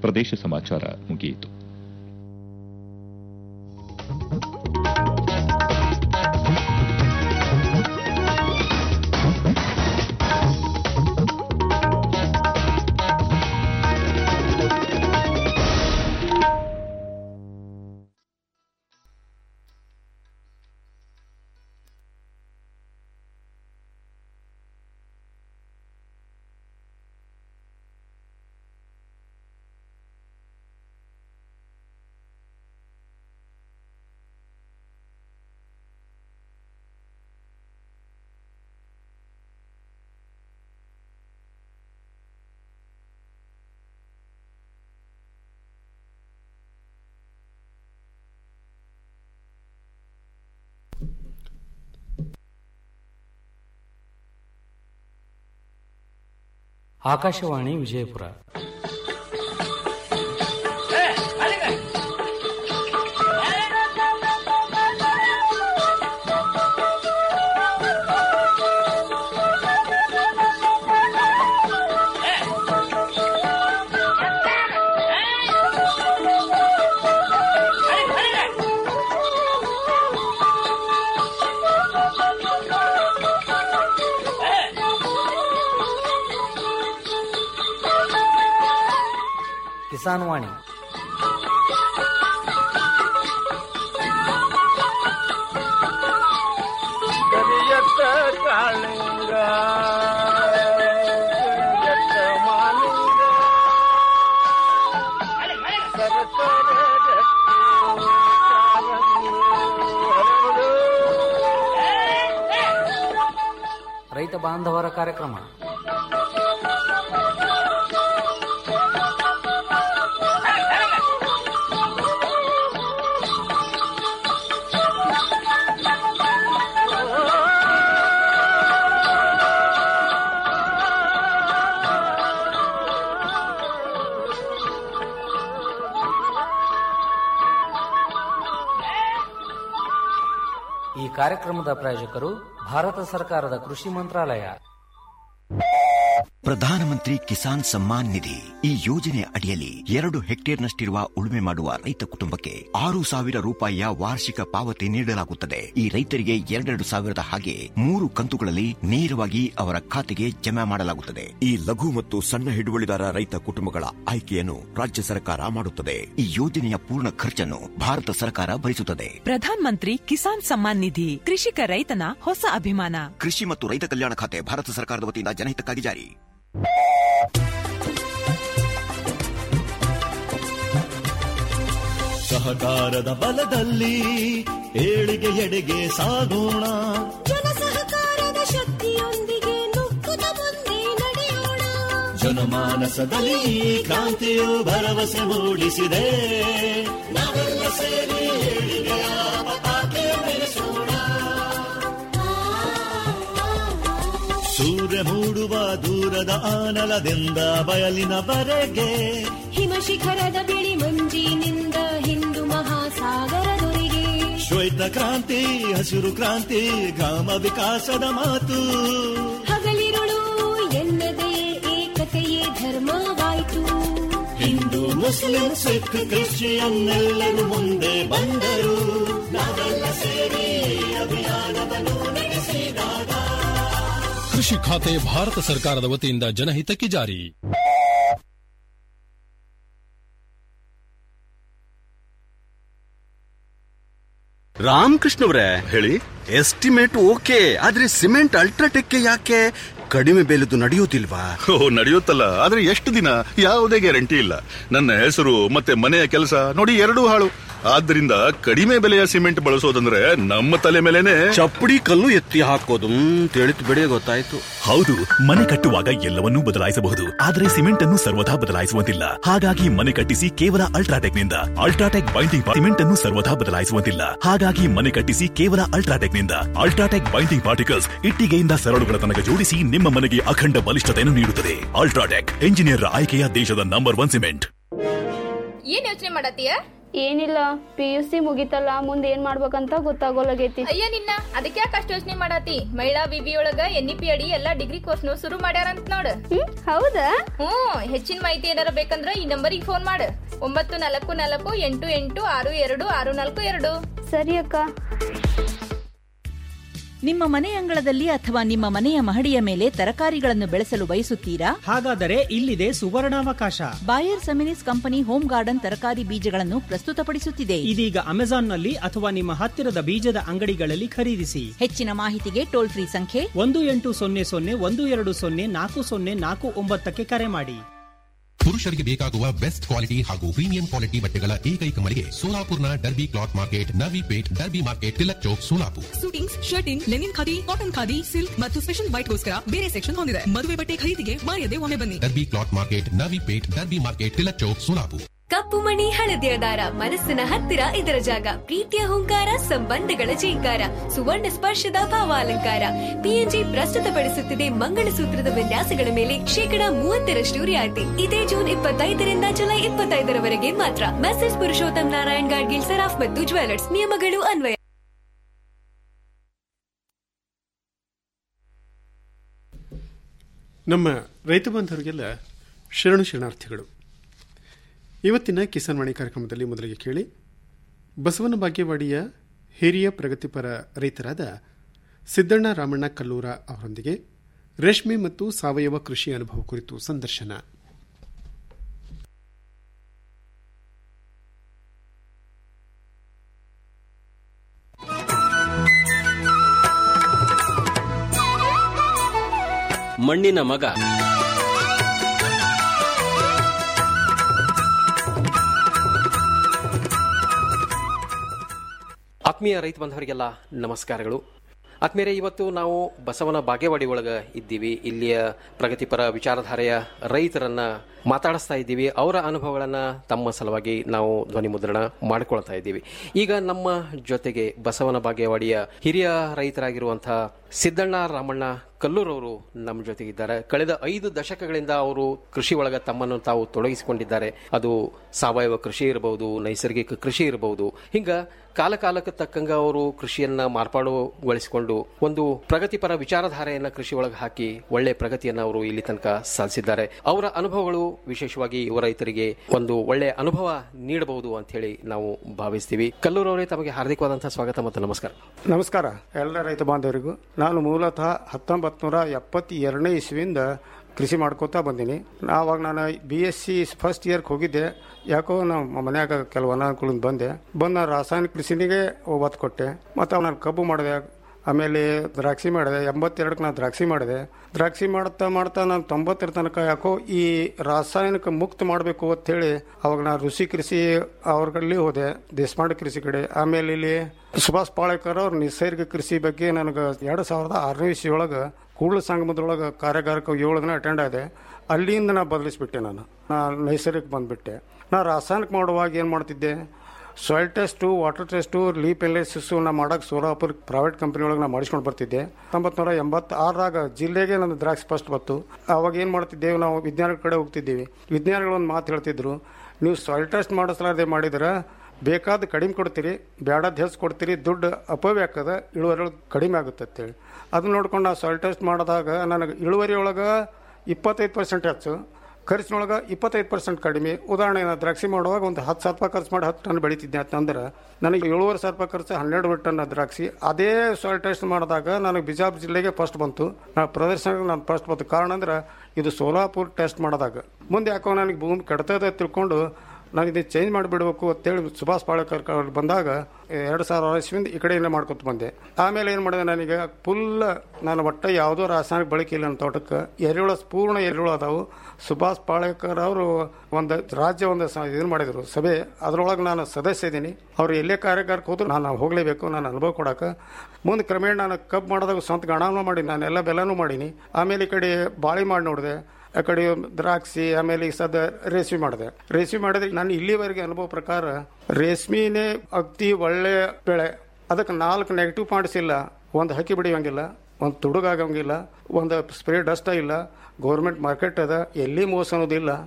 ಪ್ರದೇಶ ಸಮಾಚಾರ ಮುಗಿಯಿತು ಆಕಾಶವಾಣಿ ವಿಜಯಪುರ ಕಿಸಾನ್ ವಾಣಿ ಕರಿಯತ್ತ ಕಾಳಿಂಗ ಕರಿಯತ್ತ ಮಾಲಿಂಗ ಸರಸರ ಗಟ್ಟಿ ಕಾಲಂಗಿ ಹರಡು. ರೈತ ಬಾಂಧವರ ಕಾರ್ಯಕ್ರಮ ಈ ಕಾರ್ಯಕ್ರಮದ ಪ್ರಾಯೋಜಕರು ಭಾರತ ಸರ್ಕಾರದ ಕೃಷಿ ಮಂತ್ರಾಲಯ ಪ್ರಧಾನಮಂತ್ರಿ ಕಿಸಾನ್ ಸಮ್ಮಾನ್ ನಿಧಿ ಈ ಯೋಜನೆ ಅಡಿಯಲ್ಲಿ ಎರಡು ಹೆಕ್ಟೇರ್ನಷ್ಟಿರುವ ಉಳುಮೆ ಮಾಡುವ ರೈತ ಕುಟುಂಬಕ್ಕೆ ಆರು ಸಾವಿರ ರೂಪಾಯಿಯ ವಾರ್ಷಿಕ ಪಾವತಿ ನೀಡಲಾಗುತ್ತದೆ ಈ ರೈತರಿಗೆ ಎರಡೆರಡು ಸಾವಿರದ ಹಾಗೆ ಮೂರು ಕಂತುಗಳಲ್ಲಿ ನೇರವಾಗಿ ಅವರ ಖಾತೆಗೆ ಜಮಾ ಮಾಡಲಾಗುತ್ತದೆ ಈ ಲಘು ಮತ್ತು ಸಣ್ಣ ಹಿಡುವಳಿದಾರ ರೈತ ಕುಟುಂಬಗಳ ಆಯ್ಕೆಯನ್ನು ರಾಜ್ಯ ಸರ್ಕಾರ ಮಾಡುತ್ತದೆ ಈ ಯೋಜನೆಯ ಪೂರ್ಣ ಖರ್ಚನ್ನು ಭಾರತ ಸರ್ಕಾರ ಭರಿಸುತ್ತದೆ ಪ್ರಧಾನ್ ಮಂತ್ರಿ ಕಿಸಾನ್ ಸಮ್ಮಾನ್ ನಿಧಿ ಕೃಷಿಕ ರೈತನ ಹೊಸ ಅಭಿಮಾನ ಕೃಷಿ ಮತ್ತು ರೈತ ಕಲ್ಯಾಣ ಖಾತೆ ಭಾರತ ಸರ್ಕಾರದ ವತಿಯಿಂದ ಜನಹಿತಕ್ಕಾಗಿ ಜಾರಿ ಸಹಕಾರದ ಬಲದಲ್ಲಿ ಏಳಿಗೆ ಎಡೆಗೆ ಸಾಗೋಣ ಜನ ಸಹಕಾರದ ಶಕ್ತಿಯೊಂದಿಗೆ ನುಗ್ಗುತ್ತ ಮುಂದೆ ನಡೆಯೋಣ ಜನಮಾನಸದಲ್ಲಿ ಈ ಕ್ರಾಂತಿಯು ಭರವಸೆ ಮೂಡಿಸಿದೆ ನಾವೆಲ್ಲ ಸೇರಿ ಏಳಿಗೆಯ ಪತಾಕೆ ಬೆಳೆಸೋಣ ಸೂರ್ಯ ಮೂಡುವ ದೂರದ ಆನಲದಿಂದ ಬಯಲಿನವರೆಗೆ ಹಿಮ ಶಿಖರದ ಬಿಳಿ ಮಂಜಿನಿಂದ ಹಿಂದೂ ಮಹಾಸಾಗರದೊರೆಗೆ ಶ್ವೇತ ಕ್ರಾಂತಿ ಹಸಿರು ಕ್ರಾಂತಿ ಗ್ರಾಮ ವಿಕಾಸದ ಮಾತು ಹಗಲಿರುಳು ಎನ್ನದೇ ಏಕತೆಯೇ ಧರ್ಮವಾಯಿತು ಹಿಂದೂ ಮುಸ್ಲಿಂ ಸಿಖ್ ಕ್ರಿಶ್ಚಿಯನ್ನೆಲ್ಲರೂ ಮುಂದೆ ಬಂದರು ನಾವೆಲ್ಲ ಸೇರಿ ಅಭಿಯಾನವನ್ನು ನಡೆಸಿದಾಗ ಕೃಷಿ ಖಾತೆ ಭಾರತ ಸರ್ಕಾರದ ವತಿಯಿಂದ ಜನಹಿತಕ್ಕೆ ಜಾರಿ ರಾಮಕೃಷ್ಣವ್ರೆ ಹೇಳಿ ಎಸ್ಟಿಮೇಟ್ ಓಕೆ ಆದ್ರೆ ಸಿಮೆಂಟ್ ಅಲ್ಟ್ರಾಟೆಕ್ ಯಾಕೆ ಕಡಿಮೆ ಬೆಲೆದು ನಡೆಯುವುದಿಲ್ವಾ ಓ ನಡೆಯುತ್ತಲ್ಲ ಆದ್ರೆ ಎಷ್ಟು ದಿನ ಯಾವುದೇ ಗ್ಯಾರಂಟಿ ಇಲ್ಲ ನನ್ನ ಹೆಸರು ಮತ್ತೆ ಮನೆಯ ಕೆಲಸ ನೋಡಿ ಎರಡೂ ಹಾಳು ಆದ್ರಿಂದ ಕಡಿಮೆ ಬೆಲೆಯ ಸಿಮೆಂಟ್ ಬಳಸೋದಂದ್ರೆ ನಮ್ಮ ತಲೆ ಮೇಲೆನೆ ಚಪ್ಪಡಿ ಕಲ್ಲು ಎತ್ತಿ ಹಾಕೋದು ತಿಳಿತು ಬಿಡಿ ಗೊತ್ತಾಯ್ತು ಹೌದು ಮನೆ ಕಟ್ಟುವಾಗ ಎಲ್ಲವನ್ನೂ ಬದಲಾಯಿಸಬಹುದು ಆದರೆ ಸಿಮೆಂಟ್ ಅನ್ನು ಸರ್ವದಾ ಬದಲಾಯಿಸುವಂತಿಲ್ಲ ಹಾಗಾಗಿ ಮನೆ ಕಟ್ಟಿಸಿ ಕೇವಲ ಅಲ್ಟ್ರಾಟೆಕ್ ನಿಂದ ಅಲ್ಟ್ರಾಟೆಕ್ ಬೈಂಡಿಂಗ್ ಸಿಮೆಂಟ್ ಅನ್ನು ಸರ್ವದಾ ಬದಲಾಯಿಸುವಂತಿಲ್ಲ ಹಾಗಾಗಿ ಮನೆ ಕಟ್ಟಿಸಿ ಕೇವಲ ಅಲ್ಟ್ರಾಟೆಕ್ ನಿಂದ ಅಲ್ಟ್ರಾಟೆಕ್ ಬೈಂಡಿಂಗ್ ಪಾರ್ಟಿಕಲ್ಸ್ ಇಟ್ಟಿಗೆಯಿಂದ ಸರಳುಗಳ ತನಕ ಜೋಡಿಸಿ ನಿಮ್ಮ ಮನೆಗೆ ಅಖಂಡ ಬಲಿಷ್ಠತೆಯನ್ನು ನೀಡುತ್ತದೆ ಅಲ್ಟ್ರಾಟೆಕ್ ಎಂಜಿನಿಯರ್ ಆಯ್ಕೆಯ ದೇಶದ ನಂಬರ್ ಒನ್ ಸಿಮೆಂಟ್ ಏನ್ ಯೋಚನೆ ಮಾಡತ್ತೀಯ ಏನಿಲ್ಲ ಪಿ ಯು ಸಿ ಮುಗಿತಲ್ಲ ಮುಂದೆ ಏನ್ ಮಾಡ್ಬೇಕಂತ ಗೊತ್ತಾಗೋಲಾಗೈತಿ ಅಯ್ಯ ನಿನ್ನ ಅದಕ್ಕೆ ಯಾಕೆ ಅಷ್ಟು ಯೋಚನೆ ಮಾಡಾತಿ ಮಹಿಳಾ ವಿವಿ ಒಳಗ ಎನ್ ಇ ಪಿ ಅಡಿ ಎಲ್ಲಾ ಡಿಗ್ರಿ ಕೋರ್ಸ್ನು ಶುರು ಮಾಡ್ಯಾರಂತ ನೋಡ್ ಹೌದಾ ಹ್ಮ್ ಹೆಚ್ಚಿನ ಮಾಹಿತಿ ಏನಾರ ಬೇಕಂದ್ರ ಈ ನಂಬರಿಗೆ ಫೋನ್ ಮಾಡು ಒಂಬತ್ತು ನಾಲ್ಕು ನಾಲ್ಕು ಎಂಟು ಎಂಟು ಆರು ಎರಡು ಆರು ನಾಲ್ಕು ಎರಡು ಸರಿ ಅಕ್ಕ ನಿಮ್ಮ ಮನೆ ಅಂಗಳದಲ್ಲಿ ಅಥವಾ ನಿಮ್ಮ ಮನೆಯ ಮಹಡಿಯ ಮೇಲೆ ತರಕಾರಿಗಳನ್ನು ಬೆಳೆಸಲು ಬಯಸುತ್ತೀರಾ ಹಾಗಾದರೆ ಇಲ್ಲಿದೆ ಸುವರ್ಣಾವಕಾಶ Bayer Seminis company home garden ತರಕಾರಿ ಬೀಜಗಳನ್ನು ಪ್ರಸ್ತುತಪಡಿಸುತ್ತಿದೆ ಇದೀಗ ಅಮೆಜಾನ್ನಲ್ಲಿ ಅಥವಾ ನಿಮ್ಮ ಹತ್ತಿರದ ಬೀಜದ ಅಂಗಡಿಗಳಲ್ಲಿ ಖರೀದಿಸಿ ಹೆಚ್ಚಿನ ಮಾಹಿತಿಗೆ ಟೋಲ್ ಫ್ರೀ ಸಂಖ್ಯೆ ಒಂದು ಎಂಟು ಸೊನ್ನೆ ಸೊನ್ನೆ ಒಂದು ಎರಡು ಸೊನ್ನೆ ನಾಲ್ಕು ಸೊನ್ನೆ ನಾಲ್ಕು ಒಂಬತ್ತಕ್ಕೆ ಕರೆ ಮಾಡಿ ಪುರುಷರಿಗೆ ಬೇಕಾಗುವ ಬೆಸ್ಟ್ ಕ್ವಾಲಿಟಿ ಹಾಗೂ ಪ್ರೀಮಿಯಂ ಕ್ವಾಲಿಟಿ ಬಟ್ಟೆಗಳ ಏಕೈಕ ಮಳಿಗೆ ಸೋಲಾಪುರ್ನ Derby cloth market Navi Peth Derby market Tilak Chowk Solapur suitings shirting linen khadi cotton khadi silk ಮತ್ತು ಸ್ಪೆಷಲ್ ವೈಟ್ಗೋಸ್ಕರ ಬೇರೆ ಸೆಕ್ಷನ್ ಹೊಂದಿದೆ ಮದುವೆ ಬಟ್ಟೆ ಖರೀದಿಗೆ ಮಾಯದೆ ಒಮ್ಮೆ ಬನ್ನಿ Derby cloth market Navi Peth Derby market Tilak Chowk Solapur ಕಪ್ಪು ಮಣಿ ಹಳದಿಯ ದಾರ ಮನಸ್ಸಿನ ಹತ್ತಿರ ಇದರ ಜಾಗ ಪ್ರೀತಿಯ ಹುಂಕಾರ ಸಂಬಂಧಗಳ ಜೀಂಕಾರ ಸುವರ್ಣ ಸ್ಪರ್ಶದ ಭಾವಾಲಂಕಾರ ಪಿಎನ್ಜಿ ಪ್ರಸ್ತುತಪಡಿಸುತ್ತಿದೆ ಮಂಗಳಸೂತ್ರದ ವಿನ್ಯಾಸಗಳ ಮೇಲೆ ಶೇಕಡಾ ಮೂವತ್ತರಷ್ಟು ರಿಯಾಯಿತಿ ಇದೇ ಜೂನ್ ಇಪ್ಪತ್ತೈದರಿಂದ ಜುಲೈ ಇಪ್ಪತ್ತೈದರವರೆಗೆ ಮಾತ್ರ ಮೆಸೇಜ್ ಪುರುಷೋತ್ತಮ್ ನಾರಾಯಣ್ ಗಾಡ್ಗಿಲ್ ಸರಾಫ್ ಮತ್ತು ಜ್ಯುವೆಲರ್ಸ್ ನಿಯಮಗಳು ಅನ್ವಯ ನಮ್ಮ ರೈತ ಬಾಂಧವರಿಗೆಲ್ಲ ಶರಣು ಶರಣಾರ್ಥಿಗಳು ಇವತ್ತಿನ ಕಿಸಾನ್ ವಾಣಿ ಕಾರ್ಯಕ್ರಮದಲ್ಲಿ ಮೊದಲಿಗೆ ಕೇಳಿ ಬಸವನ ಭಾಗ್ಯವಾಡಿಯ ಹಿರಿಯ ಪ್ರಗತಿಪರ ರೈತರಾದ ಸಿದ್ದಣ್ಣ ರಾಮಣ್ಣ ಕಲ್ಲೂರ ಅವರೊಂದಿಗೆ ರೇಷ್ಮೆ ಮತ್ತು ಸಾವಯವ ಕೃಷಿ ಅನುಭವ ಕುರಿತು ಸಂದರ್ಶನ ಮಣ್ಣಿನ ಮಗ ಆತ್ಮೀಯ ರೈತ ಬಂಧವರಿಗೆಲ್ಲ ನಮಸ್ಕಾರಗಳು ಆತ್ಮೀಯರೇ ಇವತ್ತು ನಾವು ಬಸವನ ಬಾಗೇವಾಡಿ ಒಳಗೆ ಇದ್ದೀವಿ ಇಲ್ಲಿಯ ಪ್ರಗತಿಪರ ವಿಚಾರಧಾರೆಯ ರೈತರನ್ನ ಮಾತಾಡಿಸ್ತಾ ಇದ್ದೀವಿ ಅವರ ಅನುಭವಗಳನ್ನ ತಮ್ಮ ಸಲುವಾಗಿ ನಾವು ಧ್ವನಿ ಮುದ್ರಣ ಮಾಡಿಕೊಳ್ತಾ ಇದ್ದೀವಿ ಈಗ ನಮ್ಮ ಜೊತೆಗೆ ಬಸವನ ಬಾಗೇವಾಡಿಯ ಹಿರಿಯ ರೈತರಾಗಿರುವಂತಹ ಸಿದ್ದಣ್ಣ ರಾಮಣ್ಣ ಕಲ್ಲೂರವರು ನಮ್ಮ ಜೊತೆಗಿದ್ದಾರೆ ಕಳೆದ ಐದು ದಶಕಗಳಿಂದ ಅವರು ಕೃಷಿ ಒಳಗ ತಮ್ಮನ್ನು ತಾವು ತೊಡಗಿಸಿಕೊಂಡಿದ್ದಾರೆ ಅದು ಸಾವಯವ ಕೃಷಿ ಇರಬಹುದು ನೈಸರ್ಗಿಕ ಕೃಷಿ ಇರಬಹುದು ಹಿಂಗ ಕಾಲ ಕಾಲಕ್ಕೆ ತಕ್ಕಂಗ ಅವರು ಕೃಷಿಯನ್ನ ಮಾರ್ಪಾಡುಗೊಳಿಸಿಕೊಂಡು ಒಂದು ಪ್ರಗತಿಪರ ವಿಚಾರಧಾರೆಯನ್ನ ಕೃಷಿ ಒಳಗೆ ಹಾಕಿ ಒಳ್ಳೆ ಪ್ರಗತಿಯನ್ನ ಅವರು ಇಲ್ಲಿ ತನಕ ಸಾಧಿಸಿದ್ದಾರೆ ಅವರ ಅನುಭವಗಳು ವಿಶೇಷವಾಗಿ ಯುವ ರೈತರಿಗೆ ಒಂದು ಒಳ್ಳೆ ಅನುಭವ ನೀಡಬಹುದು ಅಂತ ಹೇಳಿ ನಾವು ಭಾವಿಸ್ತೀವಿ ಕಲ್ಲೂರವರೇ ತಮಗೆ ಹಾರ್ದಿಕವಾದಂತಹ ಸ್ವಾಗತ ಮತ್ತು ನಮಸ್ಕಾರ ನಮಸ್ಕಾರ ಎಲ್ಲ ರೈತ ಬಾಂಧವರಿಗೂ ನಾನು ಮೂಲತಃ ಹತ್ತೊಂಬತ್ತು ನೂರ ಎಪ್ಪತ್ತೆರಡನೇ ಇಸ್ವಿಯಿಂದ ಕೃಷಿ ಮಾಡ್ಕೋತಾ ಬಂದೀನಿ ಆವಾಗ ನಾನು ಬಿ ಎಸ್ ಸಿ ಫಸ್ಟ್ ಇಯರ್ಗೆ ಹೋಗಿದ್ದೆ ಯಾಕೋ ನಮ್ಮ ಮನ್ಯಾಗ ಕೆಲವು ಅನಾನುಕೂಲ ಬಂದೆ ಬಂದು ನಾನು ರಾಸಾಯನಿಕ ಕೃಷಿನಿಗೆ ಒತ್ತು ಕೊಟ್ಟೆ ಮತ್ತು ನಾನು ಕಬ್ಬು ಮಾಡಿದೆ ಆಮೇಲೆ ದ್ರಾಕ್ಷಿ ಮಾಡಿದೆ ಎಂಬತ್ತೆರಡಕ್ಕೆ ನಾನು ದ್ರಾಕ್ಷಿ ಮಾಡಿದೆ ದ್ರಾಕ್ಷಿ ಮಾಡ್ತಾ ಮಾಡ್ತಾ ನಾನು ತೊಂಬತ್ತರ ತನಕ ಯಾಕೋ ಈ ರಾಸಾಯನಿಕ ಮುಕ್ತ ಮಾಡಬೇಕು ಅಂತೇಳಿ ಅವಾಗ ನಾನು ಋಷಿ ಕೃಷಿ ಅವ್ರಲ್ಲಿ ಹೋದೆ ದೇಶಪಾಂಡೆ ಕೃಷಿ ಕಡೆ ಆಮೇಲೆ ಇಲ್ಲಿ ಸುಭಾಷ್ ಪಾಳೇಕರ್ ಅವ್ರ ನಿಸರ್ಗ ಕೃಷಿ ಬಗ್ಗೆ ನನಗೆ ಎರಡು ಸಾವಿರದ ಆರನೇ ಇಸ್ವಿಯೊಳಗೆ ಕೂಡಲ ಸಂಗಮದೊಳಗೆ ಕಾರ್ಯಾಗಾರಕ್ಕೆ ಏಳು ದಿನ ಅಟೆಂಡ್ ಆದೆ ಅಲ್ಲಿಂದ ನಾ ಬದಲಿಸ್ಬಿಟ್ಟೆ ನಾನು ನಾನು ನೈಸರ್ಗಿಕ ಬಂದುಬಿಟ್ಟೆ ನಾ ರಾಸಾಯನಿಕ ಮಾಡುವಾಗ ಏನು ಮಾಡ್ತಿದ್ದೆ soil test water test leaf analysis ನಾ ಮಾಡೋಕೆ ಸೋಲಾಪುರ್ ಪ್ರೈವೇಟ್ ಕಂಪ್ನಿ ಒಳಗೆ ನಾ ಮಾಡಿಸ್ಕೊಂಡು ಬರ್ತಿದ್ದೆ ತೊಂಬತ್ತು ನೂರ ಎಂಬತ್ತಾರರಾಗ ಜಿಲ್ಲೆಗೆ ನನ್ನ ದ್ರಾಕ್ಷಿ ಫಸ್ಟ್ ಬತ್ತು ಅವಾಗ ಏನು ಮಾಡ್ತಿದ್ದೇವೆ ನಾವು ವಿಜ್ಞಾನದ ಕಡೆ ಹೋಗ್ತಿದ್ದೀವಿ ವಿಜ್ಞಾನಿಗಳು ಒಂದು ಮಾತು ಹೇಳ್ತಿದ್ರು ನೀವು ಸಾಯಿಲ್ ಟೆಸ್ಟ್ ಮಾಡಿಸ್ಲಾರ್ದೆ ಮಾಡಿದ್ರೆ ಬೇಕಾದ ಕಡಿಮೆ ಕೊಡ್ತೀರಿ ಬೇಡದ ಹೆಚ್ಚು ಕೊಡ್ತೀರಿ ದುಡ್ಡು ಅಪವ್ಯ ಆಗ್ತದ ಇಳುವರಿ ಕಡಿಮೆ ಆಗುತ್ತೆ ಅಂತೇಳಿ ಅದನ್ನ ನೋಡ್ಕೊಂಡು ನಾವು ಸಾಯಿಲ್ ಟೆಸ್ಟ್ ಮಾಡಿದಾಗ ನನಗೆ ಇಳುವರಿ ಒಳಗೆ ಇಪ್ಪತ್ತೈದು ಪರ್ಸೆಂಟ್ ಹೆಚ್ಚು ಖರ್ಚಿನೊಳಗೆ ಇಪ್ಪತ್ತೈದು ಪರ್ಸೆಂಟ್ ಕಡಿಮೆ ಉದಾಹರಣೆ ನಾನು ದ್ರಾಕ್ಷಿ ಮಾಡುವಾಗ ಒಂದು ಹತ್ತು ಸಾವಿರ ರೂಪಾಯಿ ಖರ್ಚು ಮಾಡಿ ಹತ್ತು ಟನ್ ಬೆಳಿತಿದ್ದೆ ಅಂತಂದ್ರೆ ನನಗೆ ಏಳುವರೆ ಸಾವಿರ ರೂಪಾಯಿ ಖರ್ಚು ಹನ್ನೆರಡು ಟನ್ ದ್ರಾಕ್ಷಿ ಅದೇ ಸಾಯಿಲ್ ಟೆಸ್ಟ್ ಮಾಡಿದಾಗ ನನಗೆ ಬಿಜಾಪುರ ಜಿಲ್ಲೆಗೆ ಫಸ್ಟ್ ಬಂತು ನಾ ಪ್ರದರ್ಶನಕ್ಕೆ ನಾನು ಫಸ್ಟ್ ಬಂತು ಕಾರಣ ಅಂದ್ರೆ ಇದು ಸೋಲಾಪುರ್ ಟೆಸ್ಟ್ ಮಾಡಿದಾಗ ಮುಂದೆ ಯಾಕೋ ನನಗೆ ಭೂಮಿ ಕೆಡ್ತದೆ ತಿಳ್ಕೊಂಡು ನಾನು ಇದನ್ನು ಚೇಂಜ್ ಮಾಡಿಬಿಡ್ಬೇಕು ಅಂತೇಳಿ ಸುಭಾಷ್ ಪಾಳೇಕರ್ ಅವ್ರು ಬಂದಾಗ ಎರಡು ಸಾವಿರ ಇಸ್ವಿಂದ ಈ ಕಡೆಯಿಂದ ಮಾಡ್ಕೊತ ಬಂದೆ ಆಮೇಲೆ ಏನು ಮಾಡಿದೆ ನನಗೆ ಫುಲ್ ನಾನು ಒಟ್ಟ ಯಾವುದೋ ರಾಸಾಯನಿಕ ಬಳಕೆ ಇಲ್ಲ ನನ್ನ ತೋಟಕ್ಕೆ ಎರೆಹುಳ ಪೂರ್ಣ ಎರೆಹುಳ ಅದಾವು ಸುಭಾಷ್ ಪಾಳೇಕರ್ ಅವರು ಒಂದು ರಾಜ್ಯ ಒಂದು ಇದನ್ನು ಮಾಡಿದರು ಸಭೆ ಅದರೊಳಗೆ ನಾನು ಸದಸ್ಯ ಇದ್ದೀನಿ ಅವ್ರು ಎಲ್ಲೇ ಕಾರ್ಯಕಾರಕ್ಕೆ ಹೋದ್ರು ನಾನು ಹೋಗಲೇಬೇಕು ನಾನು ಅನುಭವ ಕೊಡಕ್ಕೆ ಮುಂದೆ ಕ್ರಮೇಣ ನಾನು ಕಬ್ಬು ಮಾಡಿದಾಗ ಸ್ವಂತ ಗಣಾನು ಮಾಡೀನಿ ನಾನು ಎಲ್ಲ ಬೆಲ್ಲನೂ ಮಾಡೀನಿ ಆಮೇಲೆ ಈ ಕಡೆ ಬಾಳಿ ಮಾಡಿ ನೋಡಿದೆ ಆ ಕಡೆ ದ್ರಾಕ್ಷಿ ಆಮೇಲೆ ಈಗ ಸದ್ಯ ರೇಷ್ಮೆ ಮಾಡಿದೆ ರೇಷ್ಮೆ ಮಾಡಿದ್ರೆ ನಾನು ಇಲ್ಲಿವರೆಗೆ ಅನುಭವ ಪ್ರಕಾರ ರೇಷ್ಮೆನೇ ಅತಿ ಒಳ್ಳೆ ಬೆಳೆ ಅದಕ್ಕೆ ನಾಲ್ಕು ನೆಗೆಟಿವ್ ಪಾಯಿಂಟ್ಸ್ ಇಲ್ಲ ಒಂದು ಹಕ್ಕಿ ಬಿಡಿಯೋಂಗಿಲ್ಲ ಒಂದು ತುಡುಗಾಗಂಗಿಲ್ಲ ಒಂದು ಸ್ಪ್ರೇ ಡಸ್ಟ್ ಇಲ್ಲ ಗೌರ್ಮೆಂಟ್ ಮಾರ್ಕೆಟ್ ಅದ ಎಲ್ಲಿ ಮೋಸ ಅನ್ನೋದಿಲ್ಲ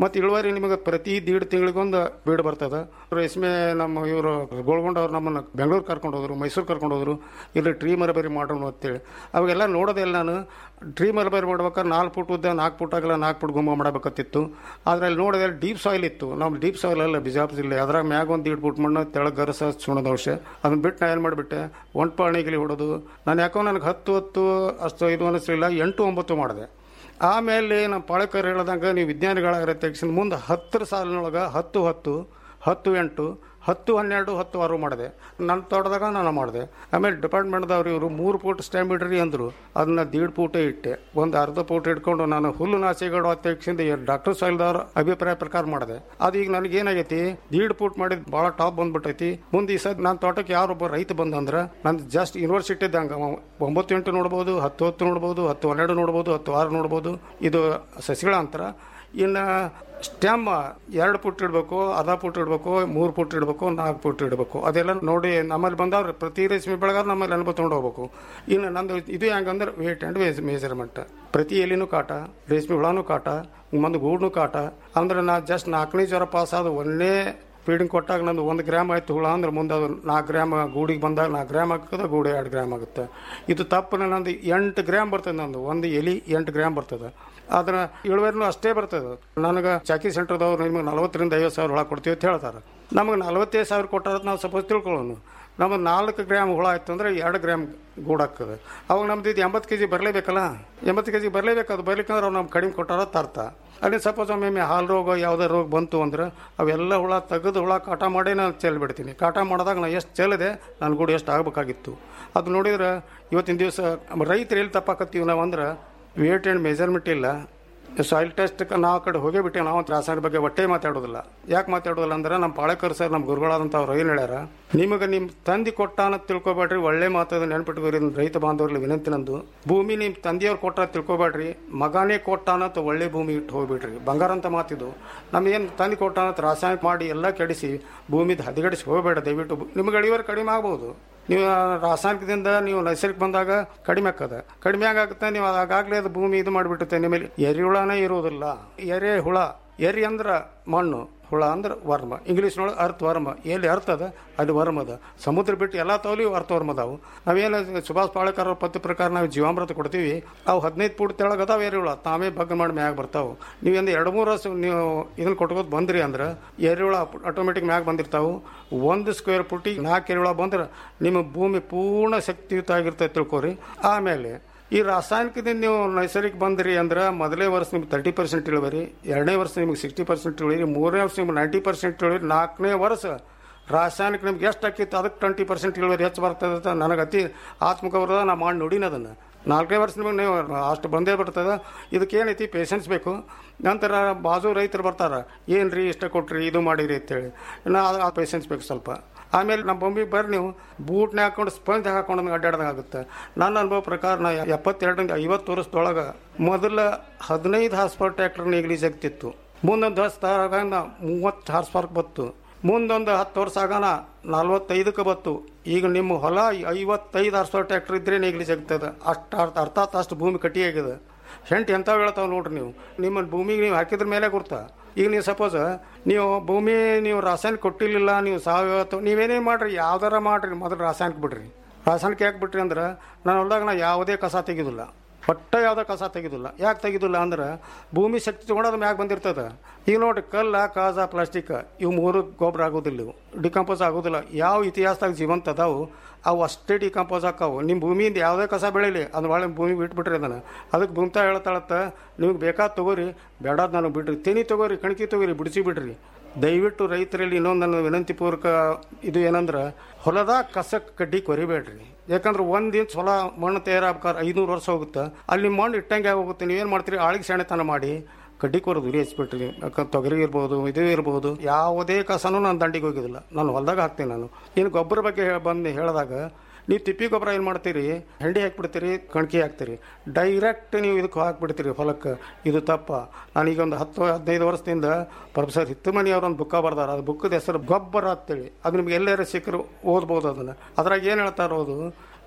ಮತ್ತು ಇಳುವರಿ ನಿಮಗೆ ಪ್ರತಿ ದೀಡ್ ತಿಂಗಳಿಗೊಂದು ಬೀಡ್ ಬರ್ತದ ರೇಷ್ಮೆ ನಮ್ಮ ಇವರು ಗೋಳ್ಗೊಂಡ ಅವ್ರು ನಮ್ಮನ್ನು ಬೆಂಗಳೂರು ಕರ್ಕೊಂಡು ಹೋದ್ರು ಮೈಸೂರು ಕರ್ಕೊಂಡು ಹೋದ್ರು ಇಲ್ಲಿ ಟ್ರೀ ಮರಬೇರಿ ಮಾಡೋಣ ಅಂತೇಳಿ ಅವಾಗೆಲ್ಲ ನೋಡೋದಿಲ್ಲ ನಾನು ಟ್ರೀ ಮರಬೇರಿ ಮಾಡ್ಬೇಕಾದ್ರೆ ನಾಲ್ಕು ಫುಟ್ ಉದ್ದ ನಾಲ್ಕು ಫುಟ್ ಆಗಲ್ಲ ನಾಲ್ಕು ಫುಟ್ ಗುಮ್ಮ ಮಾಡಬೇಕತ್ತಿತ್ತು ಆದರೆ ಅಲ್ಲಿ ನೋಡಿದ್ರೆ ಡೀಪ್ ಸಾಯಿಲ್ ಇತ್ತು ನಮ್ಮ ಡೀಪ್ ಸಾಯಿಲ್ ಅಲ್ಲ ಬಿಜಾಪುರ ಜಿಲ್ಲೆ ಅದ್ರಾಗ ಮ್ಯಾಗ ಒಂದು ದೀಡ್ ಫುಟ್ ಮಣ್ಣು ತೆಳಗೆ ಗರಸ ಸುಣ್ಣದ ಅಂಶ ಅದನ್ನ ಬಿಟ್ಟು ನಾ ಏನು ಮಾಡಿಬಿಟ್ಟೆ ಒಂಟ್ಪಾಣಿಗಿಲಿ ಹೊಡೋದು ನಾನು ಯಾಕೋ ನನಗೆ ಹತ್ತು ಹತ್ತು ಅಷ್ಟು ಇದು ಅನ್ನಿಸ್ಲಿಲ್ಲ ಎಂಟು ಒಂಬತ್ತು ಮಾಡಿದೆ ಆಮೇಲೆ ನಮ್ಮ ಪಾಳಕರ್ ಹೇಳ್ದಂಗೆ ನೀವು ವಿಜ್ಞಾನಿಗಳಾಗಿರೋ ತಕ್ಷಣ ಮುಂದೆ ಹತ್ತರ ಸಾಲಿನೊಳಗೆ ಹತ್ತು ಹತ್ತು ಹತ್ತು ಎಂಟು ಹತ್ತು ಹನ್ನೆರಡು ಹತ್ತು ಆರು ಮಾಡಿದೆ ನನ್ನ ತೋಟದಾಗ ನಾನು ಮಾಡಿದೆ ಆಮೇಲೆ ಡಿಪಾರ್ಟ್ಮೆಂಟ್ದವ್ರು ಇವರು ಮೂರು ಫೂಟ್ ಸ್ಟ್ಯಾಂಪ್ ಇಡ್ರಿ ಅಂದರು ಅದನ್ನ ದೀಡ್ ಫೂಟೇ ಇಟ್ಟೆ ಒಂದು ಅರ್ಧ ಫೂಟ್ ಇಟ್ಕೊಂಡು ನಾನು ಹುಲ್ಲು ನಾಸಿಗಳು ಅತ್ಯಕ್ಷಿಂದ ಡಾಕ್ಟರ್ ಸಾಯಿಲ್ದವ್ರ ಅಭಿಪ್ರಾಯ ಪ್ರಕಾರ ಮಾಡಿದೆ ಅದು ಈಗ ನನಗೆ ಏನಾಗೈತಿ ದೀಡ್ ಫೂಟ್ ಮಾಡಿದ್ ಭಾಳ ಟಾಪ್ ಬಂದ್ಬಿಟ್ಟೈತಿ ಮುಂದೆ ಈ ಸದ್ ನನ್ನ ತೋಟಕ್ಕೆ ಯಾರೊಬ್ಬ ರೈತ ಬಂದಂದ್ರೆ ನಾನು ಜಸ್ಟ್ ಯೂನಿವರ್ಸಿಟಿ ಇದ್ದಂಗೆ ಅವ ಒಂಬತ್ತು ಎಂಟು ನೋಡ್ಬೋದು ಹತ್ತು ಹತ್ತು ನೋಡ್ಬೋದು ಹತ್ತು ಹನ್ನೆರಡು ನೋಡ್ಬೋದು ಹತ್ತು ಆರು ನೋಡ್ಬೋದು ಇದು ಸಸಿಗಳ ಅಂತರ ಇನ್ನು ಸ್ಟೆಮ್ ಎರಡು ಫುಟ್ ಇಡಬೇಕು ಅರ್ಧ ಫುಟ್ ಇಡಬೇಕು ಮೂರು ಫುಟ್ ಇಡಬೇಕು ನಾಲ್ಕು ಫುಟ್ ಇಡಬೇಕು ಅದೆಲ್ಲ ನೋಡಿ ನಮ್ಮಲ್ಲಿ ಬಂದವ್ರು ಪ್ರತಿ ರೇಷ್ಮೆ ಬೆಳೆಗಾರ ನಮ್ಮಲ್ಲಿ ಅನುಭವ ತೊಗೊಂಡು ಹೋಗ್ಬೇಕು ಇನ್ನು ನಂದು ಇದು ಹೆಂಗಂದ್ರೆ ವೇಟ್ ಆ್ಯಂಡ್ ವೇಸ್ ಮೆಜರ್ಮೆಂಟ್ ಪ್ರತಿ ಎಲಿನೂ ಕಾಟ ರೇಷ್ಮೆ ಹುಳನೂ ಕಾಟ ಒಂದು ಗೂಡ್ನೂ ಕಾಟ ಅಂದ್ರೆ ನಾ ಜಸ್ಟ್ ನಾಲ್ಕನೇ ಜ್ವರ ಪಾಸ್ ಆದ ಒಂದೇ ಫೀಡಿಂಗ್ ಕೊಟ್ಟಾಗ ನಂದು ಒಂದು ಗ್ರಾಮ್ ಆಯ್ತು ಹುಳ ಅಂದ್ರೆ ಮುಂದೆ ಅದು ನಾಲ್ಕು ಗ್ರಾಮ್ ಗೂಡಿಗೆ ಬಂದಾಗ ನಾಲ್ಕು ಗ್ರಾಮ್ ಆಗ್ತದೆ ಗೂಡು ಎರಡು ಗ್ರಾಮ್ ಆಗುತ್ತೆ ಇದು ತಪ್ಪು ನಂದು ಎಂಟು ಗ್ರಾಮ್ ಬರ್ತದೆ ನಂದು ಒಂದು ಎಲಿ ಎಂಟು ಗ್ರಾಮ್ ಬರ್ತದೆ ಅದನ್ನ ಇಳುವರಿನೂ ಅಷ್ಟೇ ಬರ್ತದೆ ನನಗೆ ಚಾಕಿ ಸೆಂಟರ್ದವ್ರು ನಿಮಗೆ ನಲವತ್ತರಿಂದ ಐವತ್ತು ಸಾವಿರ ಹುಳ ಕೊಡ್ತೀವಿ ಅಂತ ಹೇಳ್ತಾರೆ ನಮಗೆ ನಲವತ್ತೈದು ಸಾವಿರ ಕೊಟ್ಟಾರ ನಾವು ಸಪೋಸ್ ತಿಳ್ಕೊಳ್ಳೋಣ ನಮಗೆ ನಾಲ್ಕು ಗ್ರಾಮ್ ಹುಳ ಆಯ್ತು ಅಂದರೆ ಎರಡು ಗ್ರಾಮ್ ಗೂಡಾಗ್ತದೆ ಅವಾಗ ನಮ್ದು ಇದು ಎಂಬತ್ತು ಕೆ ಜಿ ಬರಲೇಬೇಕಲ್ಲ ಎಂಬತ್ತು ಕೆ ಜಿ ಬರಲೇಬೇಕು ಅದು ಬರ್ಲಿಕ್ಕಂದ್ರೆ ಅವ್ರು ನಮ್ಗೆ ಕಡಿಮೆ ಕೊಟ್ಟಾರ ತರ್ತ ಅಲ್ಲಿ ಸಪೋಸ್ ಒಮ್ಮೆ ಹಾಲು ರೋಗ ಯಾವುದೇ ರೋಗ ಬಂತು ಅಂದ್ರೆ ಅವೆಲ್ಲ ಹುಳ ತೆಗೆದು ಹುಳ ಕಾಟ ಮಾಡೇ ನಾನು ಚೆಲ್ಬಿಡ್ತೀನಿ ಕಾಟ ಮಾಡಿದಾಗ ನಾನು ಎಷ್ಟು ಚೆಲ್ಲಿದೆ ನನ್ನ ಗೂಡು ಎಷ್ಟು ಆಗಬೇಕಾಗಿತ್ತು ಅದು ನೋಡಿದ್ರೆ ಇವತ್ತಿನ ದಿವಸ ರೈತರು ಎಲ್ಲಿ ತಪ್ಪಾಕತ್ತೀವಿ ನಾವು ಅಂದ್ರೆ ವೇಟ್ ಆ್ಯಂಡ್ ಮೆಜರ್ಮೆಂಟ್ ಇಲ್ಲ ಸಾಯಿಲ್ ಟೆಸ್ಟ್ ನಾವು ಆ ಕಡೆ ಹೋಗೇ ಬಿಟ್ಟು ನಾವು ರಾಸಾಯನಿಕ ಬಗ್ಗೆ ಒಟ್ಟೆ ಮಾತಾಡೋದಿಲ್ಲ ಯಾಕೆ ಮಾತಾಡೋದಿಲ್ಲ ಅಂದ್ರೆ ನಮ್ಮ ಪಾಳಕರ್ ಸರ್ ನಮ್ಮ ಗುರುಗಳಾದಂಥ ಅವ್ರು ಏನು ಹೇಳ್ಯಾರ ನಿಮಗೆ ನಿಮ್ಮ ತಂದೆ ಕೊಟ್ಟಾನ ತಿಳ್ಕೊಬೇಡ್ರಿ ಒಳ್ಳೆ ಮಾತದ ನೆನ್ಪಿಟ್ಕೋರಿ ರೈತ ಬಾಂಧವ್ರಲ್ಲಿ ವಿನಂತಿ ನಂದು ಭೂಮಿ ನಿಮ್ಮ ತಂದೆಯವ್ರು ಕೊಟ್ಟ ತಿಳ್ಕೊಬೇಡ್ರಿ ಮಗನೇ ಕೊಟ್ಟಾನಂತ ಒಳ್ಳೆ ಭೂಮಿ ಇಟ್ಟು ಹೋಗ್ಬಿಡ್ರಿ ಬಂಗಾರ ಅಂತ ಮಾತಿದು ನಮಗೇನು ತಂದೆ ಕೊಟ್ಟಾನಂತ ರಾಸಾಯನಿಕ ಮಾಡಿ ಎಲ್ಲ ಕೆಡಿಸಿ ಭೂಮಿದ ಹದಿಗಡಿಸಿ ಹೋಗಬೇಡ ದಯವಿಟ್ಟು ನಿಮ್ಗೆ ಇಳುವರಿ ಕಡಿಮೆ ಆಗ್ಬೋದು ನೀವು ರಾಸಾಯನಿಕದಿಂದ ನೀವು ನೈಸರ್ಗಿಕ ಬಂದಾಗ ಕಡಿಮೆ ಆಗ್ತದೆ ಕಡಿಮೆ ಆಗುತ್ತೆ ನೀವು ಆಗಾಗಲೇ ಅದು ಭೂಮಿ ಇದು ಮಾಡಿಬಿಡುತ್ತೆ ನಿಮ್ಮಲ್ಲಿ ಎರೆಹುಳನೇ ಇರುವುದಿಲ್ಲ ಎರೆ ಹುಳ ಎರಿ ಅಂದ್ರೆ ಮಣ್ಣು ಹುಳ ಅಂದ್ರೆ ವರ್ಮ ಇಂಗ್ಲೀಷ್ನೊಳಗೆ ಅರ್ಥ ವರ್ಮ ಎಲ್ಲಿ ಅರ್ಥ ಅದ ಅಲ್ಲಿ ವರ್ಮ ಅದ ಸಮುದ್ರ ಬಿಟ್ಟು ಎಲ್ಲ ತೋಲಿ ಅರ್ಥ ವರ್ಮ ಅದಾವು ನಾವೇನು ಸುಭಾಷ್ ಪಾಳಕರ್ ಅವ್ರ ಪದ್ಯ ಪ್ರಕಾರ ನಾವು ಜೀವಾಮೃತ ಕೊಡ್ತೀವಿ ಅವು ಹದಿನೈದು ಫೂಟ್ ತೆಳಗೆ ಅದಾವ ಎರೆಹುಳ ತಾವೇ ಬಗ್ಗ ಮಾಡಿ ಮ್ಯಾಗ ಬರ್ತಾವೆ ನೀವೇನು ಎರಡು ಮೂರು ವರ್ಷ ನೀವು ಇದನ್ನ ಕೊಟ್ಕೋತ ಬಂದ್ರಿ ಅಂದ್ರೆ ಎರೆಹುಳ ಆಟೋಮೆಟಿಕ್ ಮ್ಯಾಗ ಬಂದಿರ್ತಾವೆ ಒಂದು ಸ್ಕ್ವೇರ್ ಫುಟಿಗೆ ನಾಲ್ಕು ಎರೆಹುಳ ಬಂದ್ರೆ ನಿಮ್ಮ ಭೂಮಿ ಪೂರ್ಣ ಶಕ್ತಿಯುತ ಆಗಿರ್ತೈತೆ ತಿಳ್ಕೊರಿ ಆಮೇಲೆ ಈ ರಾಸಾಯನಿಕದಿಂದ ನೀವು ನೈಸರ್ಗಿಕ ಬಂದ್ರಿ ಅಂದ್ರೆ ಮೊದಲೇ ವರ್ಷ ನಿಮ್ಗೆ ತರ್ಟಿ ಪರ್ಸೆಂಟ್ ಇಳುವರಿ ಎರಡನೇ ವರ್ಷ ನಿಮ್ಗೆ ಸಿಕ್ಸ್ಟಿ ಪರ್ಸೆಂಟ್ ಇಳುವರಿ ಮೂರನೇ ವರ್ಷ ನಿಮ್ಗೆ ನೈಂಟಿ ಪರ್ಸೆಂಟ್ ಇಳುವರಿ ನಾಲ್ಕನೇ ವರ್ಷ ರಾಸಾಯನಿಕ ನಿಮ್ಗೆ ಎಷ್ಟು ಹಾಕಿತ್ತು ಅದಕ್ಕೆ ಟ್ವೆಂಟಿ ಪರ್ಸೆಂಟ್ ಇಳುವರಿ ಹೆಚ್ಚು ಬರ್ತದೆ ಅಂತ ನನಗೆ ಅತಿ ಆತ್ಮಗೌರವ ನಾ ಮಾಡಿ ನೋಡಿನ ಅದನ್ನು ನಾಲ್ಕನೇ ವರ್ಷ ನಿಮಗೆ ನೀವು ಅಷ್ಟು ಬಂದೇ ಬರ್ತದೆ ಇದಕ್ಕೆ ಏನೈತಿ ಪೇಷನ್ಸ್ ಬೇಕು ನಂತರ ಬಾಜು ರೈತರು ಬರ್ತಾರೆ ಏನು ರೀ ಇಷ್ಟ ಕೊಟ್ರಿ ಇದು ಮಾಡಿರಿ ಅಂತೇಳಿ ಇನ್ನು ಆ ಪೇಷನ್ಸ್ ಬೇಕು ಸ್ವಲ್ಪ ಆಮೇಲೆ ನಮ್ಮ ಬೊಂಬಿಗೆ ಬರ್ರಿ ನೀವು ಬೂಟ್ನ ಹಾಕೊಂಡು ಸ್ಪಂಜ್ ಹಾಕೊಂಡು ಅಡ್ಡಾಡ್ದಂಗೆ ಆಗುತ್ತೆ ನನ್ನ ಅನುಭವ ಪ್ರಕಾರ ನಾ ಎಪ್ಪತ್ತೆರಡರಿಂದ ಐವತ್ತು ವರ್ಷದೊಳಗೆ ಮೊದಲ ಹದಿನೈದು ಹಾರ್ಸ್ ಪವರ್ ಟ್ರ್ಯಾಕ್ಟರ್ ನೆಗ್ಲಿಜ್ ಆಗ್ತಿತ್ತು ಮುಂದೊಂದು ವರ್ಷ ಆಗ ಮೂವತ್ತು ಹಾರ್ಸ್ ಪವರ್ ಬತ್ತು ಮುಂದೊಂದು ಹತ್ತು ವರ್ಷ ಆಗಾನ ನಲ್ವತ್ತೈದಕ್ಕೆ ಬತ್ತು ಈಗ ನಿಮ್ಮ ಹೊಲ ಐವತ್ತೈದು ಹಾರ್ಸ್ ಪವರ್ ಟ್ರ್ಯಾಕ್ಟರ್ ಇದ್ದರೆ ನೆಗ್ಲಿಜ್ ಆಗ್ತದೆ ಅಷ್ಟು ಅರ್ಥ ಅರ್ಥಾತ್ ಅಷ್ಟು ಭೂಮಿ ಕಟ್ಟಿ ಆಗಿದೆ ಹೆಂಟು ಎಂಥವು ಹೇಳ್ತಾವೆ ನೋಡ್ರಿ ನೀವು ನಿಮ್ಮ ಭೂಮಿಗೆ ನೀವು ಹಾಕಿದ್ರ ಮೇಲೆ ಗುರ್ತ ಈಗ ನೀವು ಸಪೋಸ್ ನೀವು ಭೂಮಿ ನೀವು ರಾಸಾಯನಿಕ ಕೊಟ್ಟಿರಲಿಲ್ಲ ನೀವು ಸಾವಯವ ಅಥವಾ ನೀವೇನೇ ಮಾಡ್ರಿ ಯಾವ್ದಾರ ಮಾಡ್ರಿ ಮೊದಲು ರಾಸಾಯನಿಕ ಬಿಡ್ರಿ ರಾಸಾಯನಿಕ ಯಾಕೆ ಬಿಟ್ರಿ ಅಂದ್ರೆ ನಾನು ಹೊಲ್ದಾಗ ನಾ ಯಾವುದೇ ಕಸ ತೆಗೆದಿಲ್ಲ ಒಟ್ಟ ಯಾವುದೇ ಕಸ ತೆಗೆದಿಲ್ಲ ಯಾಕೆ ತೆಗೆದಿಲ್ಲ ಅಂದ್ರೆ ಭೂಮಿ ಶಕ್ತಿ ತೊಗೊಂಡು ಮ್ಯಾಗ ಬಂದಿರ್ತದೆ ಈಗ ನೋಡ್ರಿ ಕಲ್ಲ ಕಾಜ ಪ್ಲಾಸ್ಟಿಕ್ ಇವು ಮೂರು ಗೊಬ್ಬರ ಆಗೋದಿಲ್ಲ ಇವು ಡಿಕಂಪೋಸ್ ಆಗೋದಿಲ್ಲ ಯಾವ ಇತಿಹಾಸದಾಗ ಜೀವಂತ ಅದಾವು ಅವು ಅಷ್ಟೇ ಡಿಕಂಪೋಸ್ ಆಕಾವು ನಿಮ್ಮ ಭೂಮಿಯಿಂದ ಯಾವುದೇ ಕಸ ಬೆಳೀಲಿ ಅದು ಒಳ್ಳೆ ಭೂಮಿ ಬಿಟ್ಬಿಟ್ರಿ ಅದನ್ನು ಅದಕ್ಕೆ ಭೂಮಿತಾ ಹೇಳ್ತಾಳತ್ತ ನಿಮ್ಗೆ ಬೇಕಾದ ತಗೋರಿ ಬೇಡಾದ ನನಗೆ ಬಿಡ್ರಿ ತೆನಿ ತಗೋರಿ ಕಣಕಿ ತಗೋರಿ ಬಿಡಿಸಿ ಬಿಡ್ರಿ ದಯವಿಟ್ಟು ರೈತರಲ್ಲಿ ಇನ್ನೊಂದು ನನ್ನ ವಿನಂತಿ ಪೂರ್ವಕ ಇದು ಏನಂದ್ರೆ ಹೊಲದಾಗ ಕಸಕ್ಕೆ ಕಡ್ಡಿ ಕೊರಿಬೇಡ್ರಿ ಯಾಕಂದ್ರೆ ಒಂದು ಇಂಚ್ ಹೊಲ ಮಣ್ಣು ತಯಾರಾಗ್ಬೇಕಾದ್ರೆ ಐನೂರು ವರ್ಷ ಹೋಗುತ್ತೆ ಅಲ್ಲಿ ಮಣ್ಣು ಇಟ್ಟಂಗೆ ಹೋಗುತ್ತೆ ನೀವೇನು ಮಾಡ್ತೀರಿ ಆಳಿಗೆ ಸೆಣೆತನ ಮಾಡಿ ಕಡ್ಡಿ ಕೊರೋದು ಉರಿ ಹಚ್ಬಿಟ್ರಿ ಯಾಕಂದ್ರೆ ತೊಗರಿ ಇರ್ಬೋದು ಇದು ಇರ್ಬೋದು ಯಾವುದೇ ಕಸನೂ ನಾನು ದಂಡಿಗೆ ಹೋಗಿದ್ದಿಲ್ಲ ನಾನು ಹೊಲದಾಗ ಹಾಕ್ತೀನಿ ನಾನು ಇನ್ನು ಗೊಬ್ಬರ ಬಗ್ಗೆ ಹೇ- ಬಂದು ಹೇಳಿದಾಗ ನೀವು ತಿಪ್ಪಿ ಗೊಬ್ಬರ ಏನು ಮಾಡ್ತೀರಿ ಹೆಂಡಿ ಹಾಕ್ಬಿಡ್ತೀರಿ ಕಣ್ಕಿ ಹಾಕ್ತೀರಿ ಡೈರೆಕ್ಟ್ ನೀವು ಇದಕ್ಕೆ ಹಾಕ್ಬಿಡ್ತೀರಿ ಹೊಲಕ್ಕೆ ಇದು ತಪ್ಪ ನಾನೀಗ ಒಂದು ಹತ್ತು ಹದಿನೈದು ವರ್ಷದಿಂದ ಪ್ರೊಫೆಸರ್ ಹಿತ್ತಮನಿ ಅವ್ರ ಒಂದು ಬುಕ್ಕ ಬರ್ದಾರ ಅದು ಬುಕ್ಕದ ಹೆಸರು ಗೊಬ್ಬರ ಅಂತೇಳಿ ಅದು ನಿಮ್ಗೆ ಎಲ್ಲಾರ ಸಿಕ್ಕರು ಓದ್ಬೋದು ಅದನ್ನು ಅದ್ರಾಗ ಏನು ಹೇಳ್ತಾ ಇರೋದು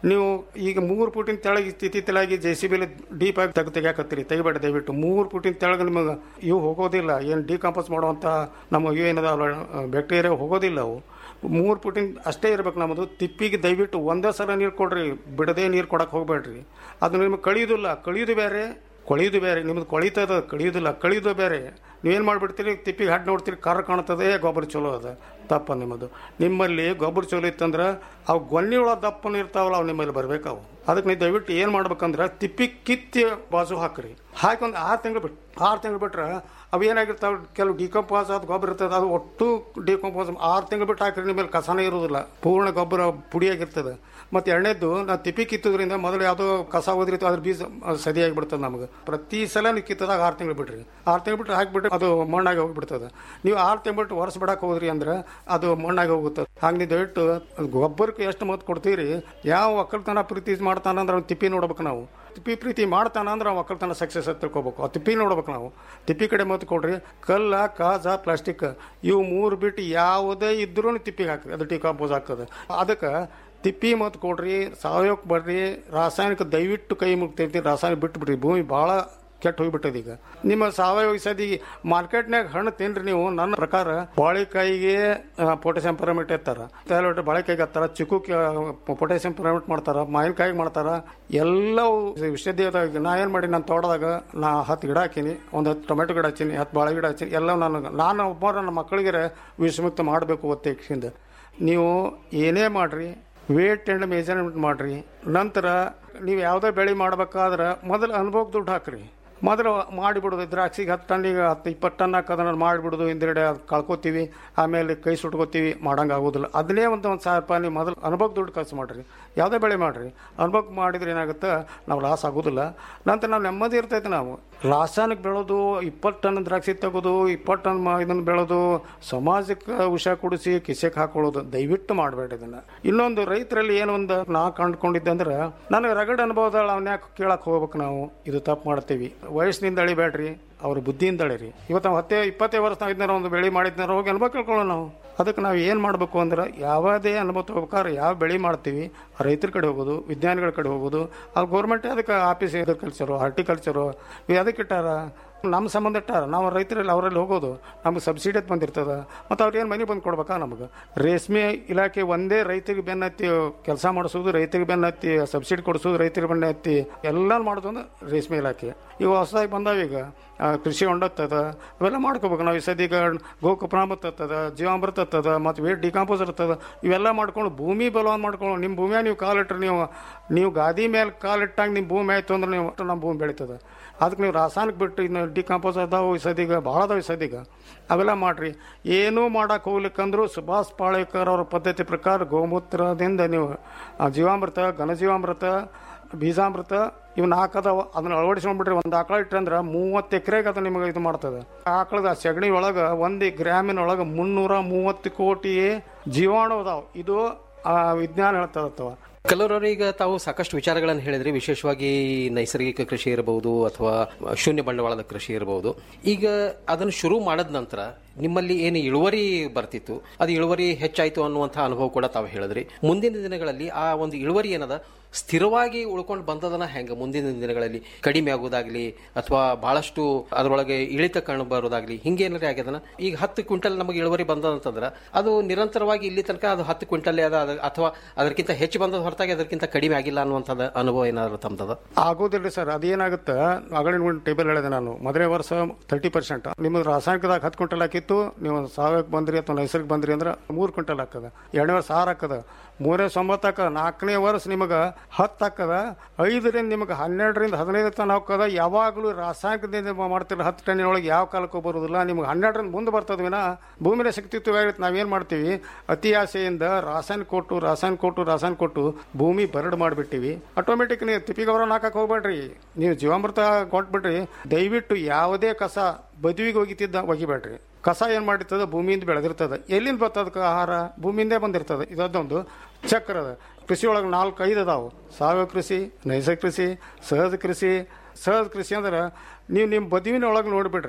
ನೀವು ಈಗ ಮೂರು ಫುಟಿನ ತೆಳಗೆ ಸ್ಥಿತಿ ತೆಳಗಿ ಜೆ ಸಿ ಬಿಲಿ ಡೀಪ್ ಆಗಿ ತೆಗೆ ತೆಗಿಯಾಕತ್ತೀರಿ ತೆಗಿಬೇಡ ದಯವಿಟ್ಟು ಮೂರು ಫುಟಿನ ತೆಳಗೆ ನಿಮಗೆ ಇವು ಹೋಗೋದಿಲ್ಲ ಏನು ಡಿಕಂಪೋಸ್ ಮಾಡುವಂಥ ನಮ್ಮ ಇವು ಏನದಾವಲ್ಲ ಬ್ಯಾಕ್ಟೀರಿಯಾ ಹೋಗೋದಿಲ್ಲ ಅವು ಮೂರು ಫುಟಿನ ಅಷ್ಟೇ ಇರ್ಬೇಕು ನಮ್ಮದು ತಿಪ್ಪಿಗೆ ದಯವಿಟ್ಟು ಒಂದೇ ಸಲ ನೀರು ಕೊಡ್ರಿ ಬಿಡದೆ ನೀರು ಕೊಡಕ್ಕೆ ಹೋಗ್ಬೇಡ್ರಿ ಅದು ನಿಮಗೆ ಕಳಿಯೋದಿಲ್ಲ ಕಳಿಯೋದು ಬೇರೆ ಕೊಳೆಯೋದು ಬೇರೆ ನಿಮ್ದು ಕೊಳಿತದ ಕಳಿಯೋದಿಲ್ಲ ಕಳಿಯೋದು ಬೇರೆ ನೀವೇನು ಮಾಡಿಬಿಡ್ತೀರಿ ತಿಪ್ಪಿಗೆ ಹಡ್ ನೋಡ್ತೀರಿ ಕರ್ ಕಾಣ್ತದೆ ಗೊಬ್ಬರ ಚಲೋ ಅದ ತಪ್ಪ ನಿಮ್ಮದು ನಿಮ್ಮಲ್ಲಿ ಗೊಬ್ಬರ ಚಲೋ ಇತ್ತಂದ್ರೆ ಅವು ಗೊನ್ನಿ ಒಳಗೆ ದಪ್ಪನ ಇರ್ತಾವಲ್ಲ ಅವು ನಿಮ್ಮಲ್ಲಿ ಬರ್ಬೇಕು ಅವು ಅದಕ್ಕೆ ನೀವು ದಯವಿಟ್ಟು ಏನು ಮಾಡ್ಬೇಕಂದ್ರೆ ತಿಪ್ಪಿ ಕಿತ್ತಿ ಬಾಜು ಹಾಕ್ರಿ ಹಾಕಿ ಒಂದು ಆರು ತಿಂಗಳು ಬಿಟ್ಟು ಆರು ತಿಂಗಳು ಬಿಟ್ರೆ ಅವು ಏನಾಗಿರ್ತಾವೆ ಕೆಲವು ಡಿಕಂಪೋಸ್ ಆದ ಗೊಬ್ಬರ ಇರ್ತದೆ ಅದು ಒಟ್ಟು ಡಿಕಂಪೋಸ್ ಆರು ತಿಂಗಳು ಬಿಟ್ಟು ಹಾಕಿರಿ ನಿಮ್ಮಲ್ಲಿ ಕಸನೇ ಇರೋದಿಲ್ಲ ಪೂರ್ಣ ಗೊಬ್ಬರ ಪುಡಿಯಾಗಿರ್ತದೆ ಮತ್ತು ಎರಡನೇದ್ದು ನಾವು ತಿಪ್ಪಿ ಕಿತ್ತೋದ್ರಿಂದ ಮೊದಲು ಯಾವುದೋ ಕಸ ಹೋದ್ರಿತ್ತು ಅದ್ರ ಬೀಜ ಸದಿಯಾಗಿ ಬಿಡ್ತದೆ ನಮಗೆ ಪ್ರತಿ ಸಲ ನೀವು ಕಿತ್ತದಾಗ ಆರು ತಿಂಗಳು ಬಿಡ್ರಿ ಆರು ತಿಂಗಳು ಬಿಟ್ಟು ಹಾಕಿಬಿಟ್ರೆ ಅದು ಮಣ್ಣಾಗಿ ಹೋಗಿಬಿಡ್ತದೆ ನೀವು ಆರು ತಿಂಗಳು ಬಿಟ್ಟು ವರ್ಷ ಬಿಡಕ್ಕೆ ಹೋದ್ರಿ ಅಂದ್ರೆ ಅದು ಮಣ್ಣಾಗಿ ಹೋಗುತ್ತೆ ಹಾಗೆ ನೀವು ದಯವಿಟ್ಟು ಗೊಬ್ಬರಕ್ಕೆ ಎಷ್ಟು ಮತ್ ಕೊಡ್ತೀರಿ ಯಾವ ಒಕ್ಕಲ್ತನ ಪ್ರೀತಿ ಮಾಡ್ತಾನಂದ್ರೆ ಅವ್ನು ತಿಪ್ಪಿ ನೋಡ್ಬೇಕು ನಾವು ತಿಪ್ಪಿ ಪ್ರೀತಿ ಮಾಡ್ತಾನ ಅಂದ್ರೆ ಅವ್ನು ಒಕ್ಕಲ್ತನ ಸಕ್ಸಸ್ ಅಂತ ತಿಳ್ಕೊಬೇಕು ಆ ತಿಪ್ಪಿ ನೋಡ್ಬೇಕು ನಾವು ತಿಪ್ಪಿ ಕಡೆ ಮತ್ ಕೊಡ್ರಿ ಕಲ್ಲ ಕಾಜ ಪ್ಲಾಸ್ಟಿಕ್ ಇವು ಮೂರು ಬಿಟ್ಟು ಯಾವುದೇ ಇದ್ರೂ ತಿಪ್ಪಿಗೆ ಹಾಕ್ರಿ ಅದು ಟಿಕಾಂಪೋಸ್ ಆಗ್ತದೆ ಅದಕ್ಕೆ ತಿಪ್ಪಿ ಮತ್ತು ಕೊಡ್ರಿ ಸಾವಯವಕ್ಕೆ ಬರ್ರಿ ರಾಸಾಯನಿಕ ದಯವಿಟ್ಟು ಕೈ ಮುಗ್ತೈತಿ ರಾಸಾಯನಿಕ ಬಿಟ್ಟು ಬಿಡ್ರಿ ಭೂಮಿ ಭಾಳ ಕೆಟ್ಟು ಹೋಗ್ಬಿಟ್ಟದ ಈಗ ನಿಮ್ಮ ಸಾವಯವ ಸದಿ ಮಾರ್ಕೆಟ್ನಾಗ ಹಣ್ಣು ತಿನ್ರಿ ನೀವು ನನ್ನ ಪ್ರಕಾರ ಬಾಳೆಕಾಯಿಗೆ ಪೊಟ್ಯಾಸಿಯಂ ಪರಮಿಟ್ ಎತ್ತಾರ ಕೆಲವೊಟ್ಟು ಬಾಳೆಕಾಯಿಗೆ ಹತ್ತಾರ ಚಿಕ್ಕು ಪೊಟ್ಯಾಸಿಯಂ ಪರಮಿಟ್ ಮಾಡ್ತಾರ ಮಾವಿನಕಾಯಿಗೆ ಮಾಡ್ತಾರ ಎಲ್ಲವೂ ವಿಷಯದೇವದಾಗ ನಾ ಏನು ಮಾಡಿ ನಾನು ತೋಟದಾಗ ನಾ ಹತ್ತು ಗಿಡ ಹಾಕೀನಿ ಒಂದು ಹತ್ತು ಟೊಮೆಟೊ ಗಿಡ ಹಚ್ಚೀನಿ ಹತ್ತು ಬಾಳೆ ಗಿಡ ಹಚ್ಚೀನಿ ಎಲ್ಲ ನಾನು ನಾನು ಒಬ್ಬ ನನ್ನ ಮಕ್ಕಳಿಗೆ ವಿಷಮುಕ್ತ ಮಾಡಬೇಕು ಒತ್ತೇಕ್ಷಿಂದ ನೀವು ಏನೇ ಮಾಡ್ರಿ ವೇಟ್ ಆ್ಯಂಡ್ ಮೆಜರ್ಮೆಂಟ್ ಮಾಡಿರಿ ನಂತರ ನೀವು ಯಾವುದೇ ಬೆಳೆ ಮಾಡ್ಬೇಕಾದ್ರೆ ಮೊದಲು ಅನುಭವಕ್ಕೆ ದುಡ್ಡು ಹಾಕ್ರಿ ಮೊದಲು ಮಾಡಿಬಿಡೋದು ದ್ರಾಕ್ಷಿಗೆ ಹತ್ತು ಟನ್ನಿಗೆ ಹತ್ತು ಇಪ್ಪತ್ತು ಟನ್ ಹಾಕೋದನ್ನ ಮಾಡಿಬಿಡೋದು ಹಿಂದ್ಗಡೆ ಅದು ಕಳ್ಕೊತೀವಿ ಆಮೇಲೆ ಕೈ ಸುಟ್ಕೋತೀವಿ ಮಾಡಂಗೆ ಆಗೋದಿಲ್ಲ ಅದನ್ನೇ ಒಂದು ಒಂದು ಸಾವಿರ ರೂಪಾಯಿ ನೀವು ಮೊದಲು ಅನುಭವಕ್ಕೆ ದುಡ್ಡು ಖರ್ಚು ಮಾಡಿರಿ ಯಾವುದೇ ಬೆಳೆ ಮಾಡಿರಿ ಅನುಭವಕ್ಕೆ ಮಾಡಿದ್ರೆ ಏನಾಗುತ್ತೆ ನಾವು ಲಾಸ್ ಆಗೋದಿಲ್ಲ ನಂತರ ನಾವು ನೆಮ್ಮದಿ ಇರ್ತೈತೆ ನಾವು ರಾಸಾಯನಿಕ ಬೆಳೆದು ಇಪ್ಪತ್ತು ಟನ್ ದ್ರಾಕ್ಷಿ ತೆಗೋದು ಇಪ್ಪತ್ತು ಟನ್ ಇದನ್ನು ಬೆಳೆದು ಸಮಾಜಕ್ಕೆ ವಿಷ ಕುಡಿಸಿ ಕಿಸೆಗೆ ಹಾಕೊಳ್ಳೋದು ದಯವಿಟ್ಟು ಮಾಡಬೇಡಿ ಇದನ್ನು ಇನ್ನೊಂದು ರೈತರಲ್ಲಿ ಏನು ಒಂದು ನಾ ಕಂಡುಕೊಂಡಿದ್ದೆ ಅಂದ್ರೆ ನನಗೆ ರಗಡ್ ಅನುಭವದಲ್ಲಿ ಅವನ್ನ ಯಾಕೆ ಕೇಳಕ್ಕೆ ಹೋಗ್ಬೇಕು ನಾವು ಇದು ತಪ್ಪು ಮಾಡ್ತೀವಿ ವಯಸ್ಸಿನಿಂದ ಅಳಿಬೇಡ್ರಿ ಅವ್ರ ಬುದ್ಧಿಯಿಂದ ಅಳಿರಿ ಇವತ್ತು ನಾವು ಹತ್ತೇ ಇಪ್ಪತ್ತೇ ವರ್ಷ ನಾವು ಇದನ್ನ ಒಂದು ಬೆಳೆ ಮಾಡಿದ್ನಾರ ಹೋಗಿ ಅನುಭವ ಕೇಳ್ಕೊಳ್ಳೋಣ ನಾವು ಅದಕ್ಕೆ ನಾವು ಏನು ಮಾಡಬೇಕು ಅಂದ್ರೆ ಯಾವುದೇ ಅನುಭವ ತಗೋಬೇಕಾದ್ರೆ ಯಾವ ಬೆಳೆ ಮಾಡ್ತೀವಿ ರೈತರ ಕಡೆ ಹೋಗೋದು ವಿಜ್ಞಾನಿಗಳ ಕಡೆ ಹೋಗೋದು ಅದು ಗೌರ್ಮೆಂಟ್ ಅದಕ್ಕೆ ಆಫೀಸ್ ಅಗ್ರಿಕಲ್ಚರು ಹಾರ್ಟಿಕಲ್ಚರು ಇವು ಅದಕ್ಕೆ ಇಟ್ಟಾರ ನಮ್ಮ ಸಂಬಂಧ ಇಟ್ಟಾರ ನಾವು ರೈತರಲ್ಲಿ ಅವರಲ್ಲಿ ಹೋಗೋದು ನಮ್ಗೆ ಸಬ್ಸಿಡಿ ಅಂತ ಬಂದಿರ್ತದೆ ಮತ್ತು ಅವ್ರು ಏನು ಮನೆ ಬಂದು ಕೊಡ್ಬೇಕಾ ನಮಗೆ ರೇಷ್ಮೆ ಇಲಾಖೆ ಒಂದೇ ರೈತರಿಗೆ ಬೆನ್ನತ್ತಿ ಕೆಲಸ ಮಾಡಿಸೋದು ರೈತರಿಗೆ ಬೆನ್ನತ್ತಿ ಸಬ್ಸಿಡಿ ಕೊಡಿಸೋದು ರೈತರಿಗೆ ಬೆನ್ನತ್ತಿ ಎಲ್ಲ ಮಾಡೋದು ಅಂದ್ರೆ ರೇಷ್ಮೆ ಇಲಾಖೆ ಈಗ ಹೊಸದಾಗಿ ಬಂದಾವ ಈಗ ಆ, ಕೃಷಿ ಹೊಂಡತ್ತದ ಅವೆಲ್ಲ ಮಾಡ್ಕೋಬೇಕು ನಾವು ಈ ಸದ್ಯಗ ಗೋಕುಪ್ರಾಮತ್ ಹತ್ತದ ಜೀವಾಮೃತ ಹತ್ತದ ಮತ್ತು ವೇಟ್ ಡಿಕಾಂಪೋಸ್ ಇರ್ತದ ಇವೆಲ್ಲ ಮಾಡ್ಕೊಂಡು ಭೂಮಿ ಬಲವಾನ್ ಮಾಡ್ಕೊಂಡು ನಿಮ್ಮ ಭೂಮಿಯ ನೀವು ಕಾಲಿಟ್ರೆ ನೀವು ನೀವು ಗಾದಿ ಮೇಲೆ ಕಾಲಿಟ್ಟಾಗ ನಿಮ್ಮ ಭೂಮಿ ಆಯ್ತು ಅಂದ್ರೆ ನೀವು ಒಟ್ಟು ನಮ್ಮ ಭೂಮಿ ಬೆಳೀತದೆ ಅದಕ್ಕೆ ನೀವು ರಾಸಾಯನಿಕ ಬಿಟ್ಟು ಇನ್ನು ಡಿಕಾಂಪೋಸ್ ಅದಾವು ಈ ಸದ್ಯಗ ಭಾಳ ಅದಾವ ಈ ಸದ್ಯಗ ಅವೆಲ್ಲ ಮಾಡ್ರಿ ಏನೂ ಮಾಡಕ್ಕೆ ಹೋಗ್ಲಿಕ್ಕಂದ್ರೂ ಸುಭಾಷ್ ಪಾಳೇಕರ್ ಅವ್ರ ಪದ್ಧತಿ ಪ್ರಕಾರ ಗೋಮೂತ್ರದಿಂದ ನೀವು ಆ, ಜೀವಾಮೃತ ಘನಜೀವಾಮೃತ ಬೀಜಾಮೃತ ಇವನ್ನ ಹಾಕದವ ಅದನ್ನ ಅಳವಡಿಸ್ಕೊಂಡ್ಬಿಟ್ರೆ ಒಂದು ಆಕಳ ಇಟ್ಟಂದ್ರೆ ಮೂವತ್ತು ಎಕರೆಗೆ ಅದು ನಿಮಗೆ ಇದು ಮಾಡ್ತದೆ ಆಕಳದ ಸಗಣಿ ಒಳಗೆ ಒಂದು ಗ್ರಾಮಿನ ಒಳಗೆ ಮುನ್ನೂರ ಮೂವತ್ತು ಕೋಟಿ ಜೀವಾಣು ಅದಾವ ಇದು ಆ, ವಿಜ್ಞಾನ ಹೇಳ್ತದತ್ತವ ಕೆಲವರು ಈಗ ತಾವು ಸಾಕಷ್ಟು ವಿಚಾರಗಳನ್ನು ಹೇಳಿದ್ರಿ ವಿಶೇಷವಾಗಿ ನೈಸರ್ಗಿಕ ಕೃಷಿ ಇರಬಹುದು ಅಥವಾ ಶೂನ್ಯ ಬಂಡವಾಳದ ಕೃಷಿ ಇರಬಹುದು ಈಗ ಅದನ್ನು ಶುರು ಮಾಡಿದ ನಂತರ ನಿಮ್ಮಲ್ಲಿ ಏನು ಇಳುವರಿ ಬರ್ತಿತ್ತು ಅದು ಇಳುವರಿ ಹೆಚ್ಚಾಯ್ತು ಅನ್ನುವಂಥ ಅನುಭವ ಕೂಡ ತಾವು ಹೇಳಿದ್ರಿ ಮುಂದಿನ ದಿನಗಳಲ್ಲಿ ಆ ಒಂದು ಇಳುವರಿ ಏನದ ಸ್ಥಿರವಾಗಿ ಉಳ್ಕೊಂಡು ಬಂದದನ ಹೆಂಗ ಮುಂದಿನ ದಿನಗಳಲ್ಲಿ ಕಡಿಮೆ ಆಗೋದಾಗ್ಲಿ ಅಥವಾ ಬಹಳಷ್ಟು ಅದರೊಳಗೆ ಇಳಿತ ಕಾಣು ಬರೋದಾಗ್ಲಿ ಹಿಂಗೇನಾರೇ ಆಗ್ಯದನ ಈಗ ಹತ್ತು ಕ್ವಿಂಟಲ್ ನಮಗೆ ಇಳುವರಿ ಬಂದದಂತಂದ್ರೆ ಅದು ನಿರಂತರವಾಗಿ ಇಲ್ಲಿ ತನಕ ಅದು ಹತ್ತು ಕ್ವಿಂಟಲ್ ಅದ ಅದ- ಅಥವಾ ಅದಕ್ಕಿಂತ ಹೆಚ್ಚು ಬಂದದ ಹೊರತಾಗಿ ಅದಕ್ಕಿಂತ ಕಡಿಮೆ ಆಗಿಲ್ಲ ಅನ್ನುವಂಥದ್ದು ಅನುಭವ ಏನಾದ್ರು ತಮ್ಮದದ ಆಗೋದಿಲ್ಲ ಸರ್ ಅದೇನಾಗುತ್ತೆ ಅಗಳಿನ ಒಂದು ಟೇಬಲ್ ಹೇಳಿದೆ ನಾನು ಮೊದಲನೇ ವರ್ಷ ತರ್ಟಿ ಪರ್ಸೆಂಟ್ ನಿಮ್ಮದು ರಾಸಾಯನಿಕದಾಗ ಹತ್ತು ಕ್ವಿಂಟಲ್ ಹಾಕಿತ್ತು ನೀವು ಸಾವಯವ ಬಂದ್ರಿ ಅಥವಾ ನೈಸರ್ಗಿಕ ಬಂದ್ರಿ ಅಂದ್ರೆ ಮೂರು ಕ್ವಿಂಟಲ್ ಹಾಕದ ಎರಡನೇ ವರ್ಷ ಆರು ಹಾಕದ ಮೂರನೇ ಒಂಬತ್ತು ಹಾಕದ ನಾಲ್ಕನೇ ವರ್ಷ ನಿಮಗೆ ಹತ್ತು ಹಾಕದ ಐದರಿಂದ ನಿಮಗೆ ಹನ್ನೆರಡರಿಂದ ಹದಿನೈದು ತನ ಹಾಕದ ಯಾವಾಗಲೂ ರಾಸಾಯನಿಕದಿಂದ ಮಾಡ್ತಿರೋ ಹತ್ತು ಟನ್ ಒಳಗೆ ಯಾವ ಕಾಲಕ್ಕೂ ಬರೋದಿಲ್ಲ ನಿಮ್ಗೆ ಹನ್ನೆರಡರಿಂದ ಮುಂದೆ ಬರ್ತದ ವಿನ ಭೂಮಿನ ಶಕ್ತಿತ್ವವಾಗಿರುತ್ತೆ ನಾವೇನು ಮಾಡ್ತೀವಿ ಅತಿ ಆಸೆಯಿಂದ ರಾಸಾಯನಿಕ ಕೊಟ್ಟು ರಾಸಾಯನಿಕ ಕೊಟ್ಟು ರಾಸಾಯನಿಕ ಕೊಟ್ಟು ಭೂಮಿ ಬರಡು ಮಾಡಿಬಿಟ್ಟಿವಿ ಆಟೋಮೆಟಿಕ್ ನೀವು ತಿಪ್ಪಿ ಗೊಬ್ಬರ ಹಾಕಕ್ಕೆ ಹೋಗ್ಬೇಡ್ರಿ ನೀವು ಜೀವಾಮೃತ ಕೊಟ್ಬಿಟ್ರಿ ದಯವಿಟ್ಟು ಯಾವುದೇ ಕಸ ಬದುವಿಗೆ ಒಗಿತಿದ್ದ ಒಗಿಬೇಡ್ರಿ ಕಸ ಏನು ಮಾಡಿರ್ತದೆ ಭೂಮಿಯಿಂದ ಬೆಳೆದಿರ್ತದೆ ಎಲ್ಲಿಂದ ಬರ್ತದಕ್ಕೆ ಆಹಾರ ಭೂಮಿಯಿಂದೇ ಬಂದಿರ್ತದೆ ಇದೊಂದು ಚಕ್ರ ಅದ ಕೃಷಿ ಒಳಗೆ ನಾಲ್ಕು ಐದು ಅದಾವು ಸಾವಯವ ಕೃಷಿ ನೈಸರ್ಗಿಕ ಕೃಷಿ ಸಹಜ ಕೃಷಿ ಸಹಜ ಕೃಷಿ ಅಂದ್ರೆ ನೀವು ನಿಮ್ಮ ಬದುವಿನ ಒಳಗೆ ನೋಡಿಬಿಡ್ರಿ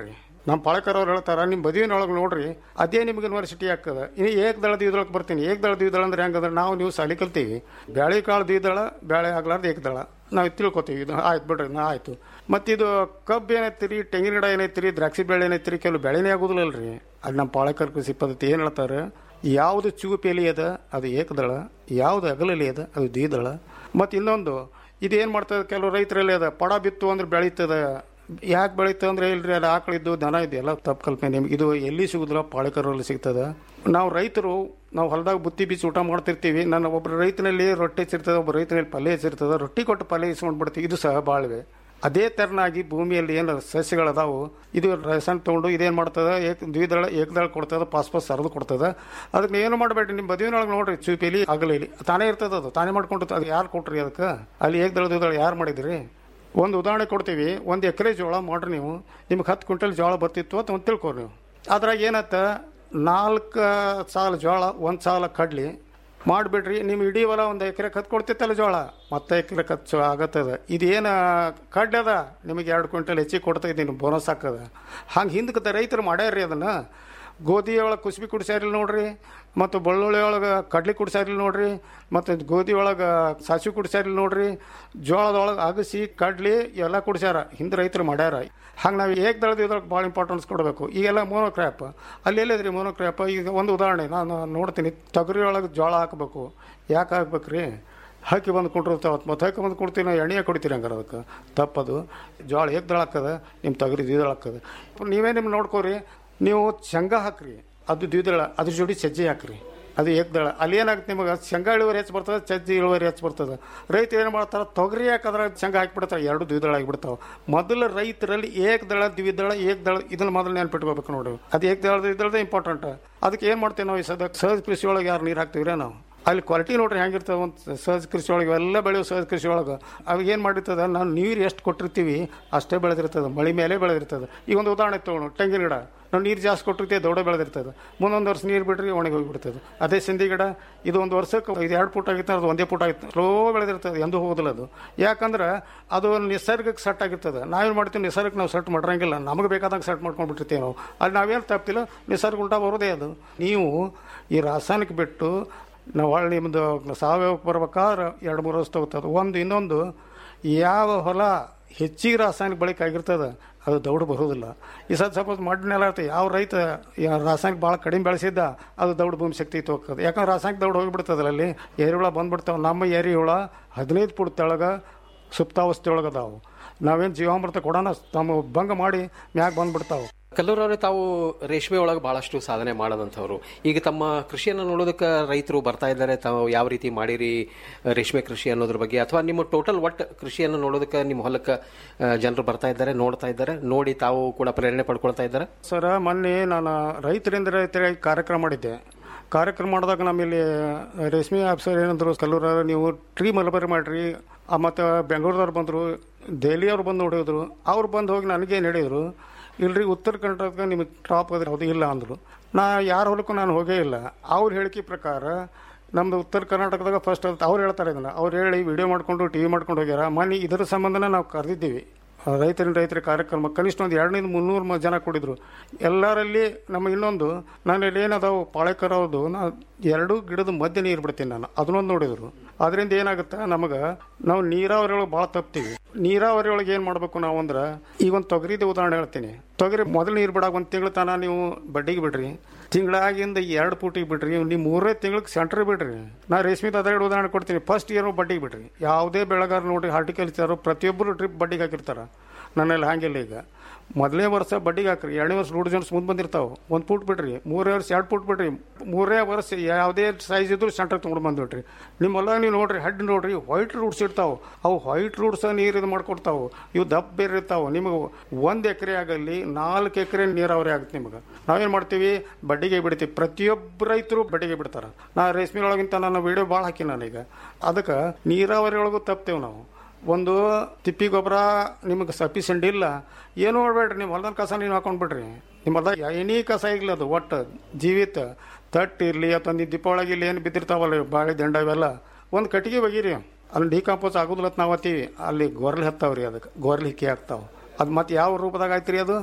ನಮ್ಮ ಪಾಳಕರವ್ರು ಹೇಳ್ತಾರ ನಿಮ್ಮ ಮದುವೆನೊಳಗೆ ನೋಡ್ರಿ ಅದೇ ನಿಮ್ಗೆ ಯೂನಿವರ್ಸಿಟಿ ಆಗ್ತದೆ ಇನ್ನು ಏಕ್ ದಳ ದ್ವಿದಳಕ್ಕೆ ಬರ್ತೀನಿ ಏಕ್ ದಳ ದ್ವಿದಳ ಅಂದ್ರೆ ಹೆಂಗಂದ್ರೆ ನಾವು ನೀವು ಸಾಲಿ ಕಲ್ತೀವಿ ಬ್ಯಾಳೆ ಕಾಳು ದ್ವಿದಳ ಬ್ಯಾಳೆ ಆಗ್ಲಾರ್ದು ಏಕ್ ದಳ ನಾವು ತಿಳ್ಕೊತೀವಿ ಇದು ಆಯ್ತು ಬಿಡ್ರಿ ನಾ ಆಯ್ತು ಮತ್ತು ಇದು ಕಬ್ಬು ಏನೈತಿರಿ ತೆಂಗಿನ ಗಿಡ ಏನೈತಿರಿ ದ್ರಾಕ್ಷಿ ಬೆಳೆ ಏನೈತಿರಿ ಕೆಲವು ಬೆಳೆನೇ ಆಗೋದಿಲ್ಲಲ್ರಿ ಅದು ನಮ್ಮ ಪಾಳಕರ್ ಕೃಷಿ ಪದ್ಧತಿ ಏನು ಹೇಳ್ತಾರೆ ಯಾವುದು ಚೂಪ್ ಎಲೆ ಅದ ಅದು ಏಕದಳ ಯಾವುದು ಅಗಲಲಿ ಅದ ಅದು ದ್ವಿದಳ ಮತ್ತು ಇನ್ನೊಂದು ಇದೇನು ಮಾಡ್ತದೆ ಕೆಲವು ರೈತರಲ್ಲಿ ಅದ ಪಡ ಬಿತ್ತು ಅಂದ್ರೆ ಬೆಳೀತದೆ ಯಾಕೆ ಬೆಳೀತದೆ ಅಂದ್ರೆ ಇಲ್ರಿ ಅದು ಆಕಳಿದ್ದು ದನ ಇದೆ ಎಲ್ಲ ತಪ್ಪು ಕಲ್ಪನೆ ನಿಮ್ಗೆ ಇದು ಎಲ್ಲಿ ಸಿಗುದಿಲ್ಲ ಪಾಳಿಕರಲ್ಲಿ ಸಿಗ್ತದೆ ನಾವು ರೈತರು ನಾವು ಹೊಲದಾಗ ಬುತ್ತಿ ಬೀಚ್ ಊಟ ಮಾಡ್ತಿರ್ತೀವಿ ನನ್ನ ಒಬ್ಬರು ರೈತನಲ್ಲಿ ರೊಟ್ಟಿ ಹೆಚ್ಚಿರ್ತದೆ ಒಬ್ಬ ರೈತನಲ್ಲಿ ಪಲ್ಯ ಹೆಚ್ಚಿರ್ತದೆ ರೊಟ್ಟಿ ಕೊಟ್ಟು ಪಲ್ಯ ಇಸ್ಕೊಂಡು ಬಿಡ್ತೀವಿ ಇದು ಸಹ ಬಾಳ್ವೆ ಅದೇ ತೆರನಾಗಿ ಭೂಮಿಯಲ್ಲಿ ಏನು ಸಸ್ಯಗಳದಾವು ಇದು ರಸನ್ ತೊಗೊಂಡು ಇದೇನು ಮಾಡ್ತದೆ ಏಕ್ ದ್ವಿದಳ ಏಕದಳ ಕೊಡ್ತದೆ ಪಾಸ್ಪಾಸ್ ಸರದು ಕೊಡ್ತದೆ ಅದಕ್ಕೆ ಏನು ಮಾಡಬೇಡ್ರಿ ನಿಮ್ಮ ಮದುವೆನೊಳಗೆ ನೋಡ್ರಿ ಚೂಪಿಲಿ ಆಗಲಿ ತಾನೇ ಇರ್ತದೆ ಅದು ತಾನೇ ಮಾಡ್ಕೊಂಡು ಅದು ಯಾರು ಕೊಟ್ರಿ ಅದಕ್ಕೆ ಅಲ್ಲಿ ಏಕದಳ ದ್ವಿದಳ ಯಾರು ಮಾಡಿದ್ರಿ ಒಂದು ಉದಾಹರಣೆ ಕೊಡ್ತೀವಿ ಒಂದು ಎಕರೆ ಜೋಳ ಮಾಡ್ರಿ ನೀವು ನಿಮ್ಗೆ ಹತ್ತು ಕ್ವಿಂಟಲ್ ಜೋಳ ಬರ್ತಿತ್ತು ಅಂತ ಒಂದು ತಿಳ್ಕೊರಿ ನೀವು ಅದ್ರಾಗ ಏನತ್ತ ನಾಲ್ಕು ಸಾಲ ಜೋಳ ಒಂದು ಸಾಲ ಕಡ್ಲಿ ಮಾಡಿಬಿಡ್ರಿ ನಿಮ್ಮ ಇಡೀ ಹೊಲ ಒಂದು ಎಕರೆ ಕತ್ ಕೊಡ್ತಿತ್ತಲ್ಲ ಜೋಳ ಮತ್ತೆ ಎಕರೆ ಖರ್ಚು ಆಗತ್ತದ ಇದೇನು ಕಡ್ಡದ ನಿಮಗೆ ಎರಡು ಕ್ವಿಂಟಲ್ ಹೆಚ್ಚಿಗೆ ಕೊಡ್ತಾ ಇದ್ದೀನಿ ಬೋನಸ್ ಹಾಕದ ಹಂಗೆ ಹಿಂದಕ್ಕೆ ರೈತರು ಮಾಡ್ಯಾರ್ರಿ ಅದನ್ನು ಗೋಧಿ ಒಳಗೆ ಕುಸ್ಬಿ ಕುಡ್ಸ್ಯಾರಿಲ್ಲ ನೋಡ್ರಿ ಮತ್ತು ಬೆಳ್ಳುಳ್ಳಿ ಒಳಗೆ ಕಡ್ಲಿ ಕುಡ್ಸ್ಯಾರಿಲ್ಲ ನೋಡ್ರಿ ಮತ್ತು ಗೋಧಿ ಒಳಗೆ ಸಾಸಿವೆ ಕುಡ್ಸ್ಯಾರಿಲ್ಲ ನೋಡ್ರಿ ಜೋಳದೊಳಗೆ ಅಗಸಿ ಕಡ್ಲಿ ಎಲ್ಲ ಕುಡ್ಸ್ಯಾರ ಹಿಂದೆ ರೈತರು ಮಾಡ್ಯಾರ ಹಂಗೆ ನಾವು ಏಕ್ ದಳದ ಇದ್ರೊಳಗೆ ಭಾಳ ಇಂಪಾರ್ಟೆನ್ಸ್ ಕೊಡಬೇಕು ಈಗೆಲ್ಲ ಮೋನೋಕ್ರ್ಯಾಪ್ ಅಲ್ಲಿ ಎಲ್ಲಿದ್ರಿ ಮೋನೋಕ್ರ್ಯಾಪ್ ಈಗ ಒಂದು ಉದಾಹರಣೆ ನಾನು ನೋಡ್ತೀನಿ ತೊಗರಿ ಒಳಗೆ ಜೋಳ ಹಾಕಬೇಕು ಯಾಕೆ ಹಾಕ್ಬೇಕ್ರಿ ಹಾಕಿ ಬಂದು ಕೊಟ್ಟಿರ್ತಾವ ಮತ್ತು ಹಾಕಿ ಬಂದು ಕೊಡ್ತೀವಿ ನಾವು ಎಣ್ಣೆ ಕೊಡ್ತೀರಿ ಹಂಗಾರೆ ಅದಕ್ಕೆ ತಪ್ಪದು ಜೋಳ ಏಕ್ ದಳ ಹಾಕದ ನಿಮ್ಮ ತೊಗರಿ ದ್ವಿದಳ ಹಾಕದ ನೀವೇ ನಿಮ್ಮ ನೋಡ್ಕೋರಿ ನೀವು ಶೇಂಗಾ ಹಾಕ್ರಿ ಅದು ದ್ವಿದಳ ಅದ್ರ ಜೋಡಿ ಸಜ್ಜೆ ಹಾಕ್ರಿ ಅದು ಏಕದಳ ಅಲ್ಲಿ ಏನಾಗುತ್ತೆ ನಿಮಗೆ ಶೇಂಗಾ ಇಳುವರಿ ಹೆಚ್ಚು ಬರ್ತದೆ ಸಜ್ಜಿ ಇಳುವರಿ ಹೆಚ್ಚು ಬರ್ತದೆ ರೈತ ಏನು ಮಾಡ್ತಾರೆ ತೊಗರಿ ಹಾಕಿದ್ರೆ ಶೇಂಗಾ ಹಾಕಿಬಿಡ್ತಾರೆ ಎರಡು ದ್ವಿದಳ ಆಗಿಬಿಡ್ತಾವೆ ಮೊದಲು ರೈತರಲ್ಲಿ ಏಕದಳ ದ್ವಿದಳ ಏಕದಳ ಇದನ್ನ ಮೊದಲು ನೆನ್ಪಿಟ್ಕೋಬೇಕು ನೋಡಿ ಅದು ಏಕದಳ ದ್ವಿದಳದ ಇಂಪಾರ್ಟೆಂಟ್ ಅದಕ್ಕೆ ಏನು ಮಾಡ್ತೇವೆ ನಾವು ಈ ಸದ ಸಹಜ ಕೃಷಿ ಒಳಗೆ ಯಾರು ನೀರು ಹಾಕ್ತೀವ್ರಿ ನಾವು ಅಲ್ಲಿ ಕ್ವಾಲಿಟಿ ನೋಡ್ರಿ ಹೆಂಗಿರ್ತದೆ ಒಂದು ಸಹಜ ಕೃಷಿ ಒಳಗೆ ಎಲ್ಲ ಬೆಳೆಯೋ ಸಹಜ ಕೃಷಿ ಒಳಗೆ ಅವಾಗ ಏನು ಮಾಡಿರ್ತದೆ ನಾವು ನೀರು ಎಷ್ಟು ಕೊಟ್ಟಿರ್ತೀವಿ ಅಷ್ಟೇ ಬೆಳೆದಿರ್ತದೆ ಮಳೆ ಮೇಲೆ ಬೆಳೆದಿರ್ತದೆ ಈಗ ಒಂದು ಉದಾಹರಣೆ ತೊಗೊಂಡು ತೆಂಗಿನ ಗಿಡ ನಾವು ನೀರು ಜಾಸ್ತಿ ಕೊಟ್ಟಿರ್ತೀವಿ ದೊಡ್ಡ ಬೆಳೆದಿರ್ತದೆ ಮುಂದೊಂದು ವರ್ಷ ನೀರು ಬಿಡ್ರಿ ಒಣಗಿ ಹೋಗಿಬಿಡ್ತದೆ ಅದೇ ಸಿಂಧಿ ಗಿಡ ಇದು ಒಂದು ವರ್ಷಕ್ಕೆ ಇದು ಎರಡು ಫುಟ್ ಆಗಿತ್ತು ಅದು ಒಂದೇ ಫುಟ್ ಆಗಿತ್ತು ಸ್ಲೋ ಬೆಳೆದಿರ್ತದೆ ಎಂದೂ ಹೋಗೋದಿಲ್ಲ ಅದು ಯಾಕಂದ್ರೆ ಅದು ನಿಸರ್ಗಕ್ಕೆ ಸೆಟ್ ಆಗಿರ್ತದೆ ನಾವೇನು ಮಾಡ್ತೀವಿ ನಿಸರ್ಗಕ್ಕೆ ನಾವು ಸೆಟ್ ಮಾಡಿರಂಗಿಲ್ಲ ನಮಗೆ ಬೇಕಾದಂಗೆ ಸೆಟ್ ಮಾಡ್ಕೊಂಡ್ಬಿಟ್ಟಿರ್ತೀವಿ ನಾವು ಅಲ್ಲಿ ನಾವೇನು ತಪ್ಪಿಲ್ಲ ನಿಸರ್ಗ ಉಂಟಾ ಬರೋದೇ ಅದು ನೀವು ಈ ರಾಸಾಯನಿಕ ಬಿಟ್ಟು ನಾವು ಹೊಳ್ಳಿ ನಿಮ್ಮದು ಸಾವಯವಕ್ಕೆ ಬರ್ಬೇಕಾದ್ರೆ ಎರಡು ಮೂರು ವರ್ಷ ತಗೋತದೆ ಒಂದು ಇನ್ನೊಂದು ಯಾವ ಹೊಲ ಹೆಚ್ಚಿಗೆ ರಾಸಾಯನಿಕ ಬಳಕೆ ಆಗಿರ್ತದೆ ಅದು ದೌಡು ಬರೋದಿಲ್ಲ ಈ ಸದ್ ಸಪೋಸ್ ಮಣ್ಣೆಲ್ಲ ಇರ್ತದೆ ಯಾವ ರೈತ ಯಾ- ರಾಸಾಯನಿಕ ಭಾಳ ಕಡಿಮೆ ಬೆಳೆಸಿದ್ದ ಅದು ದೌಡು ಭೂಮಿ ಶಕ್ತಿ ಹೋಗ್ತದೆ ಯಾಕಂದ್ರೆ ರಾಸಾಯನಿಕ ದೌಡು ಹೋಗಿಬಿಡ್ತದಲ್ಲ ಅಲ್ಲಿ ಎರಿಹುಳ ಬಂದ್ಬಿಡ್ತಾವೆ ನಮ್ಮ ಎರಿಹುಳ ಹದಿನೈದು ಫುಟ್ ತೆಳಗೆ ಸುಪ್ತಾವಸ್ಥೆ ಒಳಗೆ ಅದಾವು ನಾವೇನು ಜೀವಾಮೃತ ಕೊಡೋಣ ತಮ್ಮ ಭಂಗ ಮಾಡಿ ಮ್ಯಾಗ ಬಂದ್ಬಿಡ್ತಾವೆ ಕಲ್ಲೂರವ್ರೆ ತಾವು ರೇಷ್ಮೆ ಒಳಗೆ ಬಹಳಷ್ಟು ಸಾಧನೆ ಮಾಡದಂಥವ್ರು ಈಗ ತಮ್ಮ ಕೃಷಿಯನ್ನು ನೋಡೋದಕ್ಕೆ ರೈತರು ಬರ್ತಾ ಇದ್ದಾರೆ ತಾವು ಯಾವ ರೀತಿ ಮಾಡಿರಿ ರೇಷ್ಮೆ ಕೃಷಿ ಅನ್ನೋದ್ರ ಬಗ್ಗೆ ಅಥವಾ ನಿಮ್ಮ ಟೋಟಲ್ ಒಟ್ಟು ಕೃಷಿಯನ್ನು ನೋಡೋದಕ್ಕೆ ನಿಮ್ಮ ಹೊಲಕ್ಕೆ ಜನರು ಬರ್ತಾ ಇದ್ದಾರೆ ನೋಡ್ತಾ ಇದ್ದಾರೆ ನೋಡಿ ತಾವು ಕೂಡ ಪ್ರೇರಣೆ ಪಡ್ಕೊಳ್ತಾ ಇದ್ದಾರೆ ಸರ ಮೊನ್ನೆ ನಾನು ರೈತರಿಂದ ರೈತರಿಗೆ ಕಾರ್ಯಕ್ರಮ ಮಾಡಿದ್ದೆ ಕಾರ್ಯಕ್ರಮ ಮಾಡಿದಾಗ ನಮ್ಮಲ್ಲಿ ರೇಷ್ಮೆ ಆಫೀಸರ್ ಏನಂದ್ರು ಕಲ್ಲೂರ ನೀವು ಟ್ರೀ ಮಲಬರಿ ಮಾಡಿರಿ ಮತ್ತು ಬೆಂಗಳೂರದವ್ರು ಬಂದರು ದೆಹಲಿಯವ್ರು ಬಂದು ನೋಡಿದ್ರು ಅವ್ರು ಬಂದು ಹೋಗಿ ನನಗೇನು ಹೇಳಿದರು ಇಲ್ರಿ ಉತ್ತರ ಕರ್ನಾಟಕ ನಿಮಗೆ ಟಾಪ್ ಅದ್ರ ಹೌದು ಇಲ್ಲ ಅಂದರು ನಾ ಯಾರ ಹೊಲಕ್ಕೂ ನಾನು ಹೋಗೇ ಇಲ್ಲ ಅವ್ರ ಹೇಳಿಕೆ ಪ್ರಕಾರ ನಮ್ದು ಉತ್ತರ ಕರ್ನಾಟಕದಾಗ ಫಸ್ಟ್ ಅವ್ರು ಹೇಳ್ತಾರೆ ಇದನ್ನು ಅವ್ರು ಹೇಳಿ ವಿಡಿಯೋ ಮಾಡ್ಕೊಂಡು ಟಿ ವಿ ಮಾಡ್ಕೊಂಡು ಹೋಗ್ಯಾರ ಮೊನ್ನೆ ಇದರ ಸಂಬಂಧನ ನಾವು ಕರೆದಿದ್ದೀವಿ ರೈತರಿನ ರೈತರ ಕಾರ್ಯಕ್ರಮ ಕನಿಷ್ಠ ಒಂದು ಎರಡರಿಂದ ಮುನ್ನೂರು ಮ- ಜನ ಕೂಡಿದ್ರು ಎಲ್ಲರಲ್ಲಿ ನಮ್ಮ ಇನ್ನೊಂದು ನಾನು ಇಲ್ಲಿ ಏನದಾವು ಪಾಳೆಕರ್ ಅವ್ರದ್ದು ನಾ ಎರಡು ಗಿಡದ ಮಧ್ಯೆ ನೀರು ಬಿಡ್ತೀನಿ ನಾನು ಅದನ್ನೊಂದು ನೋಡಿದ್ರು ಅದರಿಂದ ಏನಾಗುತ್ತೆ ನಮಗೆ ನಾವು ನೀರಾವರಿ ಒಳಗೆ ಭಾಳ ತಪ್ತೀವಿ ನೀರಾವರಿ ಒಳಗೆ ಏನು ಮಾಡಬೇಕು ನಾವು ಅಂದ್ರೆ ಈಗ ಒಂದು ತೊಗರಿದ ಉದಾಹರಣೆ ಹೇಳ್ತೀನಿ ತೊಗರಿ ಮೊದಲು ನೀರು ಬಿಡಾಕ ಒಂದು ತಿಂಗಳ ತನ ನೀವು ಬಡ್ಡಿಗೆ ಬಿಡ್ರಿ ತಿಂಗಳಾಗಿಂದ ಎರಡು ಫೂಟಿಗೆ ಬಿಡ್ರಿ ನೀವು ಮೂರೇ ತಿಂಗಳಿಗೆ ಸೆಂಟ್ರ್ ಬಿಡ್ರಿ ನಾ ರೇಷ್ಮೆದ ಅದೆರಡು ಉದಾಹರಣೆ ಕೊಡ್ತೀನಿ ಫಸ್ಟ್ ಇಯರ್ ಬಡ್ಡಿಗೆ ಬಿಡ್ರಿ ಯಾವುದೇ ಬೆಳೆಗಾರ ನೋಡಿ ಹಾರ್ಟಿಕಲ್ಚರ್ ಪ್ರತಿಯೊಬ್ಬರು ಟ್ರಿಪ್ ಬಡ್ಡಿಗೆ ಹಾಕಿರ್ತಾರೆ ನನ್ನಲ್ಲಿ ಹಾಗಿಲ್ಲ ಈಗ ಮೊದಲನೇ ವರ್ಷ ಬಡ್ಡಿಗೆ ಹಾಕ್ರಿ ಎರಡನೇ ವರ್ಷ ರೂಢ ಜನ ಮುಂದೆ ಬಂದಿರ್ತಾವೆ ಒಂದು ಫುಟ್ ಬಿಡ್ರಿ ಮೂರೇ ವರ್ಷ ಎರಡು ಫುಟ್ ಬಿಡ್ರಿ ಮೂರೇ ವರ್ಷ ಯಾವುದೇ ಸೈಜ್ ಇದ್ರು ಸೆಂಟ್ರ್ ತೊಗೊಂಡು ಬಂದ್ಬಿಟ್ರಿ ನಿಮ್ಮೆಲ್ಲ ನೀವು ನೋಡ್ರಿ ಹೆಡ್ ನೋಡ್ರಿ ವೈಟ್ ರೂಟ್ಸ್ ಇರ್ತಾವೆ ಅವು ವೈಟ್ ರೂಟ್ಸ್ ನೀರು ಇದು ಮಾಡ್ಕೊಡ್ತಾವೆ ಇವು ದಪ್ಪ ಬೇರೆ ಇರ್ತಾವೆ ನಿಮಗೆ ಒಂದು ಎಕರೆ ಆಗಲಿ ನಾಲ್ಕು ಎಕರೆ ನೀರಾವರಿ ಆಗುತ್ತೆ ನಿಮಗೆ ನಾವೇನು ಮಾಡ್ತೀವಿ ಬಡ್ಡಿಗೆ ಬಿಡ್ತೀವಿ ಪ್ರತಿಯೊಬ್ಬ ರೈತರು ಬಡ್ಡಿಗೆ ಬಿಡ್ತಾರೆ ನಾ ರೇಷ್ಮೆ ಒಳಗಿಂತ ನಾನು ವಿಡಿಯೋ ಭಾಳ ಹಾಕಿ ನಾನೀಗ ಅದಕ್ಕೆ ನೀರಾವರಿ ಒಳಗೂ ತಪ್ತೇವೆ ನಾವು ಒಂದು ತಿಪ್ಪಿ ಗೊಬ್ಬರ ನಿಮಗೆ ಸಫಿಷಿಯಂಟ್ ಇಲ್ಲ ಏನು ಮಾಡಬೇಡ್ರಿ ನೀವು ಹೊಲದ ಕಸ ನೀವು ಹಾಕೊಂಡ್ಬಿಡ್ರಿ ನಿಮ್ಮ ಹೊಲ್ದಾಗ ಎನಿ ಕಸ ಇರಲಿ ಅದು ಒಟ್ಟು ಜೀವಿತ ತಟ್ಟು ಇರಲಿ ಅಥವಾ ನೀವು ದೀಪಾವಳಿಗೆ ಇಲ್ಲಿ ಏನು ಬಿದ್ದಿರ್ತಾವಲ್ಲ ಬಾಳೆ ದಂಡ ಇವೆಲ್ಲ ಒಂದು ಕಟ್ಟಿಗೆ ಬಗೀರಿ ಅಲ್ಲಿ ಡಿಕಾಂಪೋಸ್ ಆಗೋದಿಲ್ಲ ಅಂತ ನಾವು ಹತ್ತೀವಿ ಅಲ್ಲಿ ಗೊರ್ಲಿ ಹತ್ತಾವ್ರಿ ಅದಕ್ಕೆ ಗೊರ್ಲಿ ಹಿಕ್ಕಿ ಹಾಕ್ತಾವೆ ಅದು ಮತ್ತೆ ಯಾವ ರೂಪದಾಗ ಆಯ್ತು ರೀ ಅದು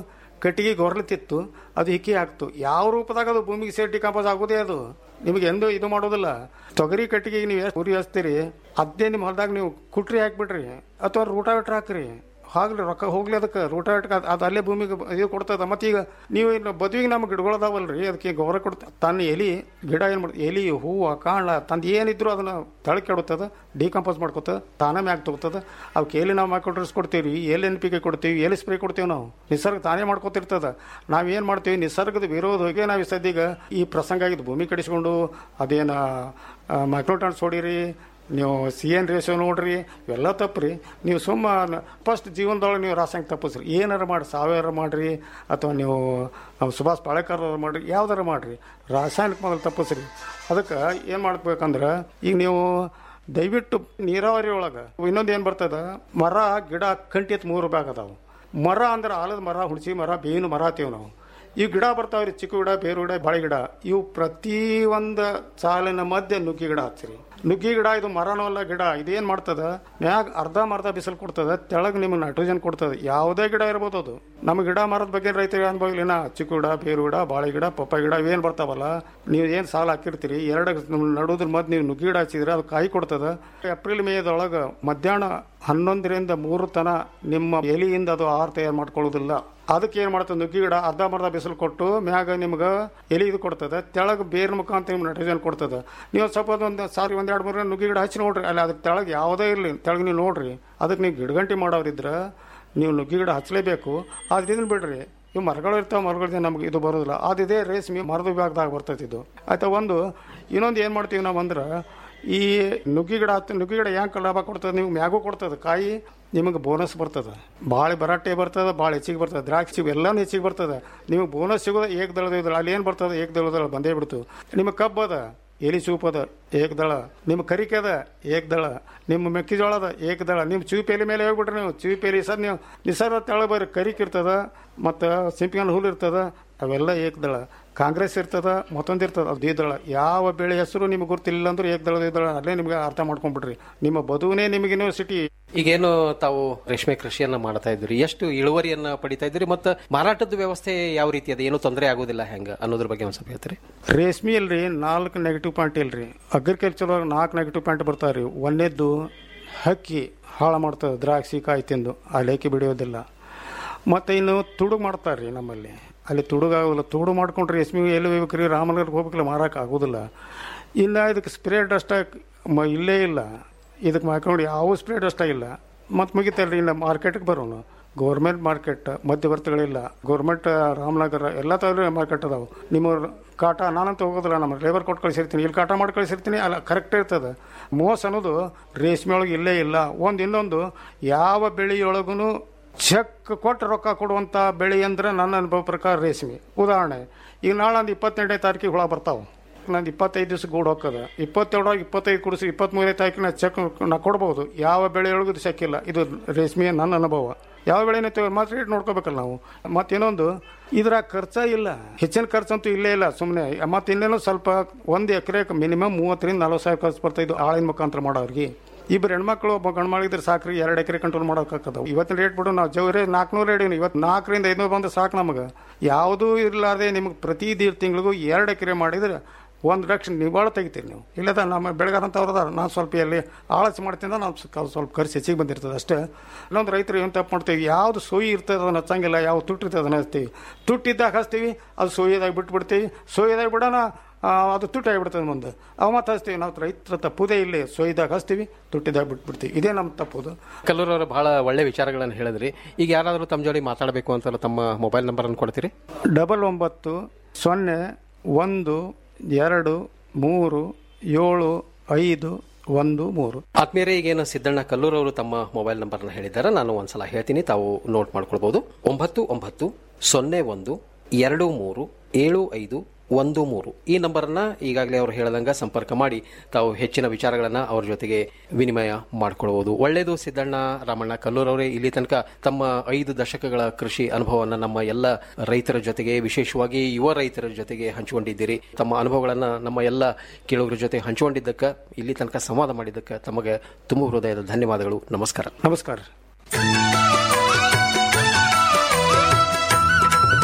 ಕಟ್ಟಿಗೆ ಗೊರ್ಲತಿತ್ತು ಅದು ಹಿಕ್ಕಿ ಹಾಕ್ತು ಯಾವ ರೂಪದಾಗ ಅದು ಭೂಮಿಗೆ ಸೇರಿ ಡಿಕಾಂಪೋಸ್ ಆಗೋದೇ ಅದು ನಿಮಗೆ ಎಂದೂ ಇದು ಮಾಡೋದಿಲ್ಲ ತೊಗರಿ ಕಟ್ಟಿಗೆಗೆ ನೀವು ಎಷ್ಟು ಉರಿ ಹಚ್ತೀರಿ ಅದೇ ನಿಮ್ಮ ಹೊಲದಾಗ ನೀವು ಕುಟ್ರಿ ಹಾಕ್ಬಿಡ್ರಿ ಅಥವಾ ರೂಟಾವೆಟ್ರ್ ಹಾಕ್ರಿ ಹಾಗ್ಲಿ ರೊಕ್ಕ ಹೋಗ್ಲಿ ಅದಕ್ಕೆ ರೂಟಾವೆಟ್ರ್ ಅದು ಅಲ್ಲೇ ಭೂಮಿಗೆ ಇದು ಕೊಡ್ತದ ಮತ್ತೆ ಈಗ ನೀವು ಇನ್ನು ಬದುವಿಗೆ ನಮ್ಮ ಗಿಡಗಳದಾವಲ್ರಿ ಅದಕ್ಕೆ ಗೊಬ್ಬರ ಕೊಡ್ತ ತನ್ನ ಎಲಿ ಗಿಡ ಏನು ಮಾಡ್ತದೆ ಎಲಿ ಹೂವು ಕಾಂಡ ತಂದು ಏನಿದ್ರು ಅದನ್ನ ತಳಕ್ಕೆ ಕೆಡುತ್ತದ ಡಿಕಂಪೋಸ್ ಮಾಡ್ಕೊತದ ತಾನೇ ಮ್ಯಾಗ ತಗೋತದ ಅವಕ್ಕೆ ಎಲ್ಲಿ ನಾವು ಮ್ಯಾಕೊಟ್ರಿಸ್ ಕೊಡ್ತೀವಿ ಎಲ್ಲಿ ಎನ್ ಪಿ ಕೆ ಕೊಡ್ತೀವಿ ಎಲ್ಲಿ ಸ್ಪ್ರೇ ಕೊಡ್ತೀವಿ ನಾವು ನಿಸರ್ಗ ತಾನೇ ಮಾಡ್ಕೊತಿರ್ತದ ನಾವೇನು ಮಾಡ್ತೀವಿ ನಿಸರ್ಗದ ವಿರೋಧವಾಗಿ ನಾವು ಸದ್ಯಗ ಈ ಪ್ರಸಂಗ ಆಗಿದ್ದು ಭೂಮಿ ಕಡಿಸ್ಕೊಂಡು ಅದೇನು ಮೈಕ್ರೋಟಾನ್ಸ್ ಹೊಡೀರಿ ನೀವು ಸಿ ಎನ್ ರೇಷೋ ನೋಡ್ರಿ ಇವೆಲ್ಲ ತಪ್ಪ್ರಿ ನೀವು ಸುಮ್ಮ ಫಸ್ಟ್ ಜೀವನದೊಳಗೆ ನೀವು ರಾಸಾಯನಿಕ ತಪ್ಪಿಸ್ರಿ ಏನಾರ ಮಾಡಿ ಸಾವಯವ ಮಾಡಿರಿ ಅಥವಾ ನೀವು ನಾವು ಸುಭಾಷ್ ಪಾಳೇಕರ್ ಅವ್ರು ಮಾಡಿರಿ ಯಾವ್ದಾರ ಮಾಡಿರಿ ರಾಸಾಯನಿಕ ಮೊದಲು ತಪ್ಪಿಸ್ರಿ ಅದಕ್ಕೆ ಏನು ಮಾಡ್ಬೇಕಂದ್ರೆ ಈಗ ನೀವು ದಯವಿಟ್ಟು ನೀರಾವರಿ ಒಳಗೆ ಇನ್ನೊಂದು ಏನು ಬರ್ತದ ಮರ ಗಿಡ ಕಂಟಿತ್ ಮೂರು ಬ್ಯಾಗ್ ಅದಾವು ಮರ ಅಂದ್ರೆ ಆಲದ ಮರ ಹುಣಸಿ ಮರ ಬೇವಿನ ಮರ ಹತ್ತೀವಿ ನಾವು ಈ ಗಿಡ ಬರ್ತಾವ್ರಿ ಚಿಕ್ಕ ಗಿಡ ಬೇರು ಗಿಡ ಬಾಳೆ ಗಿಡ ಇವು ಪ್ರತಿ ಒಂದು ಸಾಲಿನ ಮಧ್ಯೆ ನುಗ್ಗಿ ಗಿಡ ಹಚ್ಚಿರಿ ನುಗ್ಗಿ ಗಿಡ ಇದು ಮರನೂ ಅಲ್ಲ ಗಿಡ ಇದೇನ್ ಮಾಡ್ತದ ಮ್ಯಾಗ ಅರ್ಧ ಮರ್ಧ ಬಿಸಿಲು ಕೊಡ್ತದ ತೆಳಗ್ ನಿಮ್ಗೆ ನೈಟ್ರೋಜನ್ ಕೊಡ್ತದ ಯಾವುದೇ ಗಿಡ ಇರ್ಬೋದು ಅದು ನಮ್ಮ ಗಿಡ ಮರದ ಬಗ್ಗೆ ರೈತರಿಗೆ ಅನುಭವ ಇಲ್ಲಿನ ಚಿಕ್ಕ ಗಿಡ ಬೇರು ಗಿಡ ಬಾಳೆ ಗಿಡ ಪಪ್ಪಾಯ ಗಿಡ ಇವೇನ್ ಬರ್ತಾವಲ್ಲ ನೀವು ಏನ್ ಸಾಲ ಹಾಕಿರ್ತೀರಿ ಎರಡು ನಡುದ್ರ ಮಧ್ಯ ನೀವು ನುಗ್ಗಿ ಗಿಡ ಹಚ್ಚಿದ್ರೆ ಅದು ಕಾಯಿ ಕೊಡ್ತದ ಏಪ್ರಿಲ್ ಮೇದೊಳಗೆ ಮಧ್ಯಾಹ್ನ ಹನ್ನೊಂದರಿಂದ ಮೂರು ತನ ನಿಮ್ಮ ಎಲಿಯಿಂದ ಅದು ಆಹಾರ ತಯಾರು ಮಾಡ್ಕೊಳ್ಳೋದಿಲ್ಲ ಅದಕ್ಕೆ ಏನ್ ಮಾಡ್ತದೆ ನುಗ್ಗಿ ಗಿಡ ಅರ್ಧ ಮರ್ಧ ಬಿಸಿಲು ಕೊಟ್ಟು ಮ್ಯಾಗ ನಿಮ್ಗೆ ಎಲಿ ಇದು ಕೊಡ್ತದೆ ತೆಳಗ್ ಬೇರ್ ಮುಖಾಂತರ ನಿಮ್ಗೆ ನೈಟ್ರೋಜನ್ ಕೊಡ್ತದೆ ನೀವು ಸ್ವಲ್ಪ ಒಂದು ಸಾರಿ ಒಂದ್ ಎರಡು ಮೂರು ನುಗ್ಗಿ ಗಿಡ ಹಚ್ಚಿ ನೋಡ್ರಿ ಅಲ್ಲಿ ಅದಕ್ಕೆ ತೆಳಗ್ ಯಾವುದೇ ಇರಲಿ ತೆಳಗ್ ನೀವು ನೋಡ್ರಿ ಅದಕ್ಕೆ ನೀವು ಗಿಡಗಂಟಿ ಮಾಡೋರಿದ್ರ ನೀವು ನುಗ್ಗಿ ಗಿಡ ಹಚ್ಚಲೇಬೇಕು ಆದ್ರೆ ಇದನ್ನ ಬಿಡ್ರಿ ಇವು ಮರಗಳು ಇರ್ತಾವೆ ಮರಗಳಿಂದ ನಮ್ಗೆ ಇದು ಬರೋದಿಲ್ಲ ಅದಿದೆ ರೇಷ್ಮೆ ಮರದ ವಿಭಾಗದಾಗ ಬರ್ತೈತಿ ಇದು ಆಯ್ತಾ ಒಂದು ಇನ್ನೊಂದು ಏನು ಮಾಡ್ತೀವಿ ನಾವು ಅಂದ್ರೆ ಈ ನುಗ್ಗಿ ಗಿಡ ಹತ್ತು ನುಗ್ಗಿ ಗಿಡ ಹೆಂಗೆ ಲಾಭ ಕೊಡ್ತದೆ ನಿಮ್ಗೆ ಮ್ಯಾಗೂ ಕೊಡ್ತದೆ ಕಾಯಿ ನಿಮಗೆ ಬೋನಸ್ ಬರ್ತದೆ ಭಾಳ ಬರಾಟೆ ಬರ್ತದೆ ಭಾಳ ಹೆಚ್ಚಿಗೆ ಬರ್ತದೆ ದ್ರಾಕ್ಷಿ ಎಲ್ಲನೂ ಹೆಚ್ಚಿಗೆ ಬರ್ತದೆ ನಿಮಗೆ ಬೋನಸ್ ಸಿಗೋದು ಏಕ್ ದಳದ ಇದ್ರಲ್ಲ ಅಲ್ಲಿ ಏನು ಬರ್ತದೆ ಏಕ್ ದಳದಳ ಬಂದೇ ಬಿಡ್ತು ನಿಮಗೆ ಕಬ್ಬು ಅದ ಎಲಿ ಸೂಪ್ ಅದ ಏಕದಳ ನಿಮ್ಮ ಕರಿಕೆ ಅದ ಏಕದಳ ನಿಮ್ಮ ಮೆಕ್ಕೆಜೋಳ ಅದ ಏಕದಳ ನಿಮ್ಮ ಚೂಪೇಲಿ ಮೇಲೆ ಹೋಗ್ಬಿಟ್ರಿ ನೀವು ಚೂಪೇಲಿ ಸರ್ ನೀವು ನಿಸರ್ಗ ತೆಳ ಬರ್ರಿ ಕರಿಕ್ ಇರ್ತದ ಮತ್ತು ಸಿಂಪಿಗನ್ ಹುಲ್ ಇರ್ತದ ಅವೆಲ್ಲ ಏಕದಳ ಕಾಂಗ್ರೆಸ್ ಇರ್ತದ ಮತ್ತೊಂದು ಇರ್ತದ ಅದು ದ್ವಿದಳ ಯಾವ ಬೆಳೆ ಹೆಸರು ನಿಮ್ಗೆ ಗೊತ್ತಿಲ್ಲ ಅಂದ್ರೆ ಏಕದಳ ದ್ವಿದಳ ಅಲ್ಲೇ ನಿಮ್ಗೆ ಅರ್ಥ ಮಾಡ್ಕೊಂಡ್ಬಿಡ್ರಿ ನಿಮ್ಮ ಬದುವನೇ ನಿಮಗೆ ಯೂನಿವರ್ಸಿಟಿ ಈಗೇನು ತಾವು ರೇಷ್ಮೆ ಕೃಷಿಯನ್ನ ಮಾಡ್ತಾ ಇದ್ರಿ ಎಷ್ಟು ಇಳುವರಿಯನ್ನ ಪಡಿತಾ ಇದ್ರಿ ಮತ್ತು ಮಾರಾಟದ ವ್ಯವಸ್ಥೆ ಯಾವ ರೀತಿ ಅದ ಏನು ತೊಂದರೆ ಆಗೋದಿಲ್ಲ ಹೆಂಗ ಅನ್ನೋದ್ರ ಬಗ್ಗೆ ಒಂದು ಸ್ವಲ್ಪ ಹೇಳ್ತೀರಿ ರೇಷ್ಮೆ ಇಲ್ರಿ ನಾಲ್ಕು ನೆಗೆಟಿವ್ ಪಾಯಿಂಟ್ ಇಲ್ರಿ ಅಗ್ರಿಕಲ್ಚರ್ ಒಳಗೆ ನಾಲ್ಕು ನೆಗೆಟಿವ್ ಪಾಯಿಂಟ್ ಬರ್ತಾವೆ ರೀ ಒಂದೇದ್ದು ಹಕ್ಕಿ ಹಾಳು ಮಾಡ್ತದೆ ದ್ರಾಕ್ಷಿ ಕಾಯಿ ತಿಂದು ಅಲ್ಲಿ ಹಕ್ಕಿ ಬಿಡಿಯೋದಿಲ್ಲ ಮತ್ತು ಇನ್ನು ತುಡುಗು ಮಾಡ್ತಾರೆ ರೀ ನಮ್ಮಲ್ಲಿ ಅಲ್ಲಿ ತುಡುಗಾಗೋದಿಲ್ಲ ತುಡು ಮಾಡ್ಕೊಂಡ್ರೆ ರೇಷ್ಮೆ ಎಲ್ಲಿ ಹೋಗ್ಬೇಕ್ರಿ ರಾಮನಗರಕ್ಕೆ ಹೋಗ್ಬೇಕಲ್ಲ ಮಾರಕ್ಕೆ ಆಗೋದಿಲ್ಲ ಇನ್ನು ಇದಕ್ಕೆ ಸ್ಪ್ರೇ ಡಸ್ಟ್ ಮ ಇಲ್ಲೇ ಇಲ್ಲ ಇದಕ್ಕೆ ಮಾಡ್ಕೊಂಡು ಯಾವ ಸ್ಪ್ರೇ ಡಸ್ಟ್ ಆಗಿಲ್ಲ ಮತ್ತು ಮುಗಿತಲ್ರಿ ಇನ್ನು ಮಾರ್ಕೆಟ್ಗೆ ಬರೋನು ಗೌರ್ಮೆಂಟ್ ಮಾರ್ಕೆಟ್ ಮಧ್ಯವರ್ತಿಗಳಿಲ್ಲ ಗೌರ್ಮೆಂಟ್ ರಾಮನಗರ ಎಲ್ಲ ತಗೊಳ್ಳಿ ಮಾರ್ಕೆಟ್ ಅದಾವು ನಿಮ್ಮ ಕಾಟ ನಾನಂತ ಹೋಗೋದಿಲ್ಲ ನಮ್ಮ ಲೇಬರ್ ಕೊಟ್ಟು ಕಳಿಸಿರ್ತೀನಿ ಇಲ್ಲಿ ಕಾಟ ಮಾಡಿ ಕಳಿಸಿರ್ತೀನಿ ಅಲ್ಲ ಕರೆಕ್ಟ್ ಇರ್ತದೆ ಮೋಸ ಅನ್ನೋದು ರೇಷ್ಮೆ ಒಳಗೆ ಇಲ್ಲೇ ಇಲ್ಲ ಒಂದು ಇನ್ನೊಂದು ಯಾವ ಬೆಳೆಯೊಳಗೂ ಚೆಕ್ ಕೊಟ್ಟು ರೊಕ್ಕ ಕೊಡುವಂಥ ಬೆಳೆ ಅಂದ್ರೆ ನನ್ನ ಅನುಭವ ಪ್ರಕಾರ ರೇಷ್ಮೆ ಉದಾಹರಣೆ ಈಗ ನಾಳೆ ಒಂದು ಇಪ್ಪತ್ತೆಂಟನೇ ತಾರೀಕಿಗೆ ಹುಳ ಬರ್ತಾವೆ ನಂದು ಇಪ್ಪತ್ತೈದು ದಿವಸ ಗೂಡು ಹೋಗ್ತದೆ ಇಪ್ಪತ್ತೆರಡರಾಗ ಇಪ್ಪತ್ತೈದು ಕುಡಿಸಿ ಇಪ್ಪತ್ತ್ಮೂರನೇ ತಾರೀಕಿನ ಚೆಕ್ ನಾ ಕೊಡ್ಬೋದು ಯಾವ ಬೆಳೆಯೊಳಗೂ ಇದು ಚೆಕ್ ಇಲ್ಲ ಇದು ರೇಷ್ಮೆಯ ನನ್ನ ಅನುಭವ ಯಾವ ಬೆಳೆನೇ ಮಾತ್ರ ರೇಟ್ ನೋಡ್ಕೋಬೇಕಲ್ಲ ನಾವು ಮತ್ತಿನ್ನೊಂದು ಇದ್ರಾಗ ಖರ್ಚ ಇಲ್ಲ ಹೆಚ್ಚಿನ ಖರ್ಚಂತೂ ಇಲ್ಲೇ ಇಲ್ಲ ಸುಮ್ಮನೆ ಮತ್ತೆ ಇನ್ನೇನು ಸ್ವಲ್ಪ ಒಂದು ಎಕರೆಗೆ ಮಿನಿಮಮ್ ಮೂವತ್ತರಿಂದ ನಲ್ವತ್ತು ಸಾವಿರ ಖರ್ಚು ಬರ್ತಾ ಇದು ಆಳಿನ ಮುಖಾಂತರ ಮಾಡೋರಿಗೆ ಇಬ್ಬರು ಹೆಣ್ಮಕ್ಳು ಒಬ್ಬ ಗಂಡು ಮಾಡಿದ್ರೆ ಸಾಕ್ರಿ ಎರಡು ಎಕರೆ ಕಂಟ್ರೋಲ್ ಮಾಡೋಕ್ಕಾಗದ ಇವತ್ತಿನ ರೇಟ್ ಬಿಡು ನಾವು ಜವರೇ ನಾಲ್ಕುನೂರು ರೇಡಿವಿ ಇವತ್ತು ನಾಲ್ಕರಿಂದ ಐದುನೂರು ಬಂದ್ರೆ ಸಾಕು ನಮಗೆ ಯಾವುದೂ ಇರಲಾರ್ದೆ ನಿಮ್ಗೆ ಪ್ರತಿ ದೀರ್ ತಿಂಗಳಿಗೂ ಎರಡು ಎಕರೆ ಮಾಡಿದ್ರೆ ಒಂದು ಲಕ್ಷ ನಿವಾಳ ತೆಗಿತೀರಿ ನೀವು ಇಲ್ಲದ ನಮ್ಮ ಬೆಳಗಾರಂತ ಅವ್ರದಾರ ನಾನು ಸ್ವಲ್ಪ ಎಲ್ಲಿ ಆಳಚೆ ಮಾಡ್ತೀನಿ ನಾವು ಸ್ವಲ್ಪ ಖರ್ಚು ಹೆಚ್ಚಿಗೆ ಬಂದಿರ್ತದೆ ಅಷ್ಟೇ ಇನ್ನೊಂದು ರೈತರು ಏನು ತಪ್ಪು ಮಾಡ್ತೀವಿ ಯಾವುದು ಸೋಯಿ ಇರ್ತದೆ ಅದನ್ನು ಹಚ್ಚಂಗಿಲ್ಲ ಯಾವ ತುಟ್ಟು ಇರ್ತದೆ ಅದನ್ನ ಹಚ್ತೀವಿ ತುಟ್ಟಿದ್ದಾಗ ಹಚ್ತೀವಿ ಅದು ಸೋಯಿದಾಗ ಬಿಟ್ಬಿಡ್ತೀವಿ ಸೋಯಿದಾಗ ಬಿಡೋಣ ಅದು ತುಟ್ಟಿ ಆಗಿಬಿಡ್ತದೆ ಮುಂದೆ ಅವ ಮತ್ತೆ ಹಚ್ತೀವಿ ನಾವು ರೈತರ ತಪ್ಪುದೇ ಇಲ್ಲಿ ಸೊಯ್ದಾಗ ಹಚ್ತೀವಿ ತುಟ್ಟಿದಾಗ ಬಿಟ್ಬಿಡ್ತೀವಿ ಇದೇ ನಮ್ಮ ತಪ್ಪುದು ಕಲ್ಲೂರವರು ಬಹಳ ಒಳ್ಳೆ ವಿಚಾರಗಳನ್ನು ಹೇಳಿದ್ರಿ ಈಗ ಯಾರಾದರೂ ತಮ್ಮ ಜೋಡಿ ಮಾತಾಡಬೇಕು ಅಂತಲ್ಲ ತಮ್ಮ ಮೊಬೈಲ್ ನಂಬರ್ ಅನ್ನು ಕೊಡ್ತೀರಿ ಡಬಲ್ ಒಂಬತ್ತು ಸೊನ್ನೆ ಒಂದು ಎರಡು ಮೂರು ಏಳು ಐದು ಒಂದು ಮೂರು ಆತ್ಮೀಯರೇ ಈಗೇನು ಸಿದ್ದಣ್ಣ ಕಲ್ಲೂರವರು ತಮ್ಮ ಮೊಬೈಲ್ ನಂಬರ್ನ ಹೇಳಿದ್ದಾರೆ ನಾನು ಒಂದ್ಸಲ ಹೇಳ್ತೀನಿ ತಾವು ನೋಟ್ ಮಾಡ್ಕೊಳ್ಬಹುದು ಒಂಬತ್ತು ಒಂಬತ್ತು ಸೊನ್ನೆ ಒಂದು ಎರಡು ಮೂರು ಏಳು ಐದು ಒಂದು ಮೂರು ಈ ನಂಬರನ್ನ ಈಗಾಗಲೇ ಅವರು ಹೇಳದಂಗ ಸಂಪರ್ಕ ಮಾಡಿ ತಾವು ಹೆಚ್ಚಿನ ವಿಚಾರಗಳನ್ನ ಅವ್ರ ಜೊತೆಗೆ ವಿನಿಮಯ ಮಾಡ್ಕೊಳ್ಬಹುದು ಒಳ್ಳೆಯದು ಸಿದ್ದಣ್ಣ ರಾಮಣ್ಣ ಕಲ್ಲೂರವರೇ ಇಲ್ಲಿ ತನಕ ತಮ್ಮ ಐದು ದಶಕಗಳ ಕೃಷಿ ಅನುಭವವನ್ನು ನಮ್ಮ ಎಲ್ಲ ರೈತರ ಜೊತೆಗೆ ವಿಶೇಷವಾಗಿ ಯುವ ರೈತರ ಜೊತೆಗೆ ಹಂಚಿಕೊಂಡಿದ್ದೀರಿ ತಮ್ಮ ಅನುಭವಗಳನ್ನ ನಮ್ಮ ಎಲ್ಲ ಕೇಳುಗರ ಜೊತೆ ಹಂಚಿಕೊಂಡಿದ್ದಕ್ಕೆ ಇಲ್ಲಿ ತನಕ ಸಂವಾದ ಮಾಡಿದ್ದಕ್ಕೆ ತಮಗೆ ತುಂಬ ಹೃದಯದ ಧನ್ಯವಾದಗಳು ನಮಸ್ಕಾರ ನಮಸ್ಕಾರ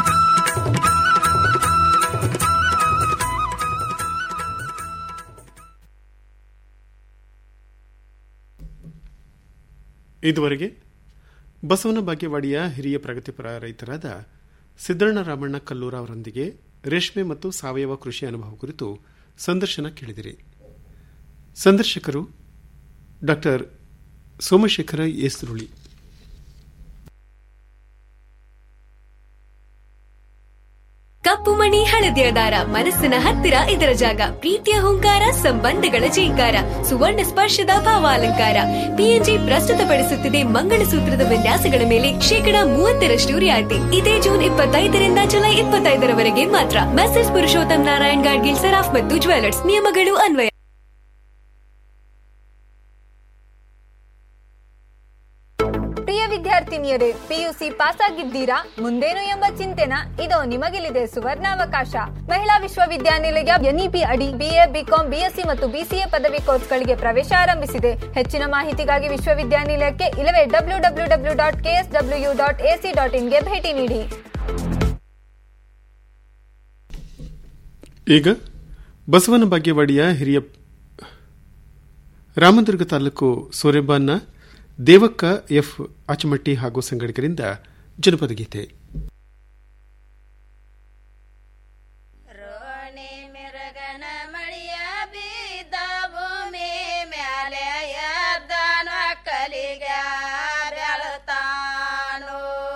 ಇದುವರೆಗೆ ಬಸವನ ಬಾಗೇವಾಡಿಯ ಹಿರಿಯ ಪ್ರಗತಿಪರ ರೈತರಾದ ಸಿದ್ದಣ್ಣ ರಾಮಣ್ಣ ಕಲ್ಲೂರ ಅವರೊಂದಿಗೆ ರೇಷ್ಮೆ ಮತ್ತು ಸಾವಯವ ಕೃಷಿ ಅನುಭವ ಕುರಿತು ಸಂದರ್ಶನ ಕೇಳಿದಿರಿ ಸಂದರ್ಶಕರು ಡಾಕ್ಟರ್ ಸೋಮಶೇಖರ ಏಸ್ರುಳಿ ಕಪ್ಪು ಮಣಿ ಹಳದಿಯ ದಾರ ಮನಸ್ಸಿನ ಹತ್ತಿರ ಇದರ ಜಾಗ ಪ್ರೀತಿಯ ಹುಂಕಾರ ಸಂಬಂಧಗಳ ಜೀಂಕಾರ ಸುವರ್ಣ ಸ್ಪರ್ಶದ ಭಾವಾಲಂಕಾರ ಪಿಎನ್ಜಿ ಪ್ರಸ್ತುತಪಡಿಸುತ್ತಿದೆ ಮಂಗಳಸೂತ್ರದ ವಿನ್ಯಾಸಗಳ ಮೇಲೆ ಶೇಕಡಾ ಮೂವತ್ತರಷ್ಟು ರಿಯಾಯಿತಿ ಇದೇ ಜೂನ್ ಇಪ್ಪತ್ತೈದರಿಂದ ಜುಲೈ ಇಪ್ಪತ್ತೈದರವರೆಗೆ ಮಾತ್ರ ಮೆಸೇಜ್ ಪುರುಷೋತ್ತಮ್ ನಾರಾಯಣ್ ಗಾಡ್ಗಿಲ್ ಸರಾಫ್ ಮತ್ತು ಜ್ಯುವೆಲರ್ಸ್ ನಿಯಮಗಳು ಅನ್ವಯ ಪ್ರಿಯ ವಿದ್ಯಾರ್ಥಿನಿಯರೇ ಪಿಯುಸಿ ಪಾಸ್ ಆಗಿದ್ದೀರಾ ಮುಂದೇನು ಎಂಬ ಚಿಂತೆನ ಇದೋ ನಿಮಗಿಲಿದೆ ಸುವರ್ಣಾವಕಾಶ ಮಹಿಳಾ ವಿಶ್ವವಿದ್ಯಾನಿಲಯ ಎನ್ಇಪಿ ಅಡಿ ಬಿಎ ಬಿಕಾಂ ಬಿಎಸ್ಸಿ ಮತ್ತು ಬಿಸಿಎ ಪದವಿ ಕೋರ್ಸ್ಗಳಿಗೆ ಪ್ರವೇಶ ಆರಂಭಿಸಿದೆ ಹೆಚ್ಚಿನ ಮಾಹಿತಿಗಾಗಿ ವಿಶ್ವವಿದ್ಯಾನಿಲಯಕ್ಕೆ ಇಲ್ಲವೇ W W W dot KS W dot AC dot ಇನ್ಗೆ ಭೇಟಿ ನೀಡಿ ಈಗ ಬಸವನ ಬಾಗೇವಾಡಿಯ ಹಿರಿಯ ರಾಮದುರ್ಗ ತಾಲೂಕು ಸೋರೆಬಾನ್ನ ದೇವಕ್ಕ ಎಫ್ ಆಚಮಟ್ಟಿ ಹಾಗೂ ಸಂಗಡಿಗರಿಂದ ಜನಪದ ಗೀತೆ ಭೂಮಿ ಮ್ಯಾಲೆ ಎದ್ದನ ಕಲಿಗೆ ಬೆಳತಾನು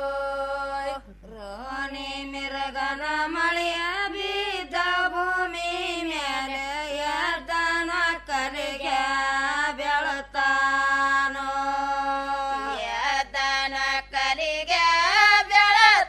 ರೋಣಿ ಮಿರಗನ ಮಳೆಯ ಬಿದ್ದ ಭೂಮಿ ಮ್ಯಾಲೆ ಎದ್ದನ ಕಲಿಗೆ ಬೆಳತಾನು ಎದ್ದನ ಕಲಿಗೆ ಬೆಳತಾನು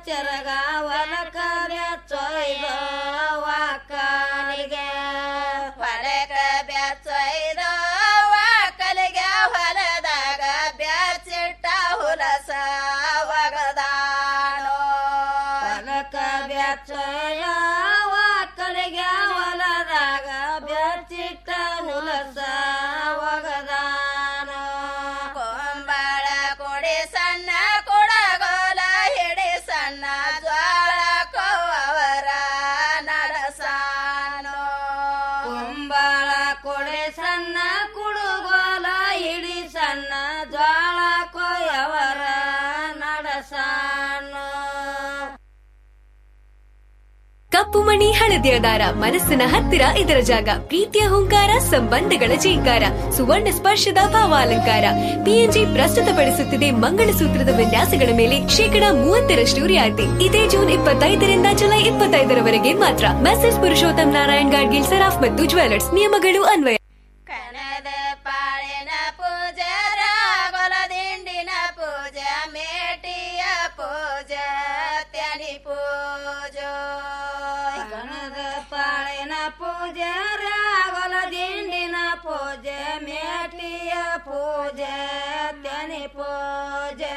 ಚರಗ ಹೊಲಕ ಬೆಚ್ಚೊಯ್ದ ವಾಕಲಿಗೆ ಹೊಲಕ ಬೆಚ್ಚೊಯ್ದ ವಾಕಲಿಗೆ ಹೊಲದಾಗ ಬೆಚ್ಚಿಟ್ಟ ಹುಲಸ ಒಗದಾನೋ ಹೊಲಕ ಬೆಚ್ಚೊಯ್ಯ ವಾಕಲಿಗೆ ಹೊಲದಾಗ ಬೆಚ್ಚಿಟ್ಟ ಹುಲಸ ಒಗದಾನೋ ಕೊಂಬಳ ಕೊಡಿ ಸಣ್ಣ ಕೊಡಗೋಲ ಹಿಡಿ ಸಣ್ಣ ಜ್ವಾಳ ಕೋವರ ನಡಸಾನೋ ಕೊಂಬಳ ಕೊಡೆ ಸಣ್ಣ ಕುಡುಗೋಲ ಹಿಡಿ ಸಣ್ಣ ಜ್ವಾಳ ಕೊಯವರ ನಡಸಾನೋ ಕಪ್ಪು ಮಣಿ ಹಳದಿಯ ದಾರ ಮನಸ್ಸಿನ ಹತ್ತಿರ ಇದರ ಜಾಗ ಪ್ರೀತಿಯ ಹುಂಕಾರ ಸಂಬಂಧಗಳ ಜೀಂಕಾರ ಸುವರ್ಣ ಸ್ಪರ್ಶದ ಭಾವಾಲಂಕಾರ ಪಿಎನ್ಜಿ ಪ್ರಸ್ತುತಪಡಿಸುತ್ತಿದೆ ಮಂಗಳಸೂತ್ರದ ವಿನ್ಯಾಸಗಳ ಮೇಲೆ ಶೇಕಡಾ ಮೂವತ್ತರಷ್ಟು ರಿಯಾಯಿತಿ ಇದೇ ಜೂನ್ ಇಪ್ಪತ್ತೈದರಿಂದ ಜುಲೈ ಇಪ್ಪತ್ತೈದರವರೆಗೆ ಮಾತ್ರ ಮೆಸೇಜ್ ಪುರುಷೋತ್ತಮ್ ನಾರಾಯಣ್ ಗಾಡ್ಗಿಲ್ ಸರಾಫ್ ಮತ್ತು ಜ್ಯುವೆಲರ್ಸ್ ನಿಯಮಗಳು ಅನ್ವಯ ಕನದ ಪಾಳಿನ ಪೂಜೆ ರಾಗೊಲ ದಿಂಡಿನ ಪೂಜೆ ಮೇಟಿಯ ಪೂಜೆ ತ್ಯನಿ ಪೂಜೋ ಕನದ ಪಾಳಿನ ಪೂಜೆ ರಾಗೊಲ ದಿಂಡಿನ ಪೂಜೆ ಮೇಟಿಯ ಪೂಜೆ ತ್ಯನಿ ಪೂಜೆ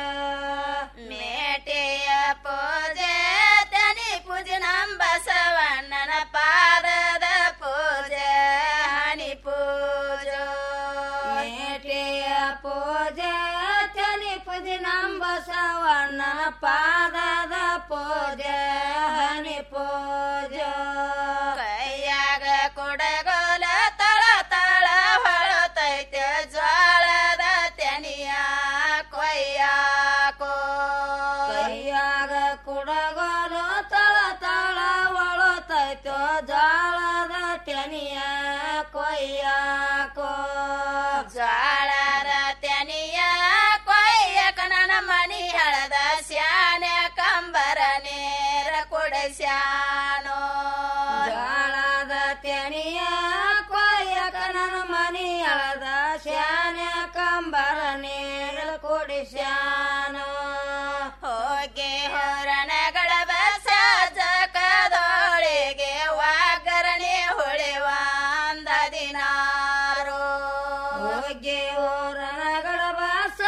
ಮೇಟಿಯ ಪೂಜೆ ತ್ಯನಿ ಪೂಜೆ ನಮ್ಮ ಬಸವಣ್ಣನ ಪಾದದ ಪೂಜೆ ಹಣಿ ಪೂಜೋ ಮೇಟಿಯ ಪೂಜೆ ತನಿ ಪೂಜೆ ನಮ್ಮ ಬಸವಣ್ಣನ ಪಾದದ ಪೂಜೆ ಹನಿ ಪೂಜೋ ಕೈಯಾಗ ಕೊಡಗೋಲ ತಳ ತಳ ಹೊಳತೈತೆ ಜ್ವಾಳದ ತೆನಿಯ ಕೊಯ್ಯಾಕೋ ಕೈಯಾಗ ಕುಡಗೋಲು ತಳ ತಳ ಒಳತೈತೋ ಜಾಳದ ತೆನಿಯ ಕೊಯ್ಯಾಕೋ ಜಾಳದ ತೆನಿಯ ಕೊಯ್ಯಕ ನನ್ನ ಮನಿ ಹಳದ ಸ್ಯಾನೆ ಕಂಬರ ನೇರ ಕೊಡಸ್ಯಾನೋ ಜಾಳದ ತೆನಿಯ ಕೊಯ್ಯಕ ನನ್ನ ಮನಿ ಹಳದ ಸ್ಯಾನೆ ಕಂಬರ ನೇರ ಕೊಡಿಸ್ಯಾನೋ ಹೋಗಿ ಹೊರಣಗಳ ಬಸ ಜಕದೊಳಗೆ ವಾಗರಣೆ ಹೊಳೆವಾಂದ ದಿನಾರು ಹೋಗಿ ಹೊರಣಗಳ ಬಸ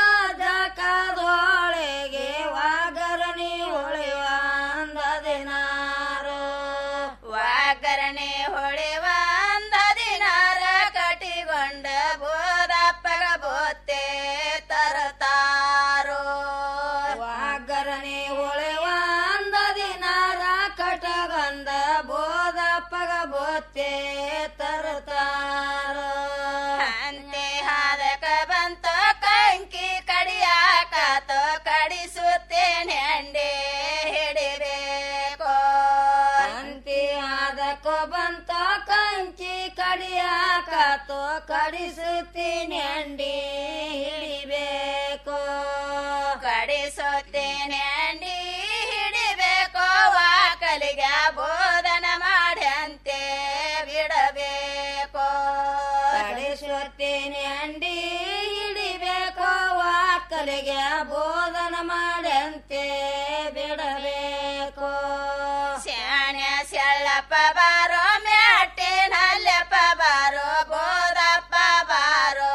ಜಕದೊಳಗೆ ವಾಗರಣೆ ಹೊಳೆವಾಂದ ದಿನಾರು ವಾಗರಣೆ ಹೊಳೆವಾಂದ ದಿನಾರ ಕಟಿಗೊಂಡ ಬೋದಪ್ಪಗ ಬೋತೆ ತರತಾರೋ ವಾಗರಣೆ ಹೊಳೆವಾಂದ ದಿನಾರ ಕಟಗಂದ ಬೋದಪ್ಪಗ ಬೋತೆ ತರತಾರೋ ಅಂತೆ ಹಾದಕ ಬಂತ ಕಂಕಿ ಕಡಿಯಾಕಾತ ಕಡಿಸುತ್ತೇನೆ ಅಂಡೆ ಹಿಡಿಬೇಕು ಅಂತೆ ಹಾದಕ ಬಂತ ಕಂಕಿ ಕಡಿಯಾಕಾತ ಕಡಿಸುತ್ತೀನಿ ಅಂಡಿ ಹಿಡಿಬೇಕು ಕಡಿಸುತ್ತೇನೆ ಅಂಡಿ ಹಿಡಿಬೇಕು ವಾಕಲಿಗೆ ಬೋಧನ ಮಾಡ್ಯಂತೆ ಬಿಡಬೇಕು ಕಡಿಸುತ್ತೇನೆ ಅಂಡಿ ಹಿಡಿಬೇಕು ವಾಕಲಿಗೆ ಬೋಧನ ಮಾಡ್ಯಂತೆ ಬಿಡಬೇಕು ಸ್ಯಾಣ ಸೆಳ್ಳಪ್ಪ ಬಾರೋ ಮ್ಯಾಟಿನಲ್ಲಪ್ಪ ಬಾರೋ ಬೋದಪ್ಪ ಬಾರೋ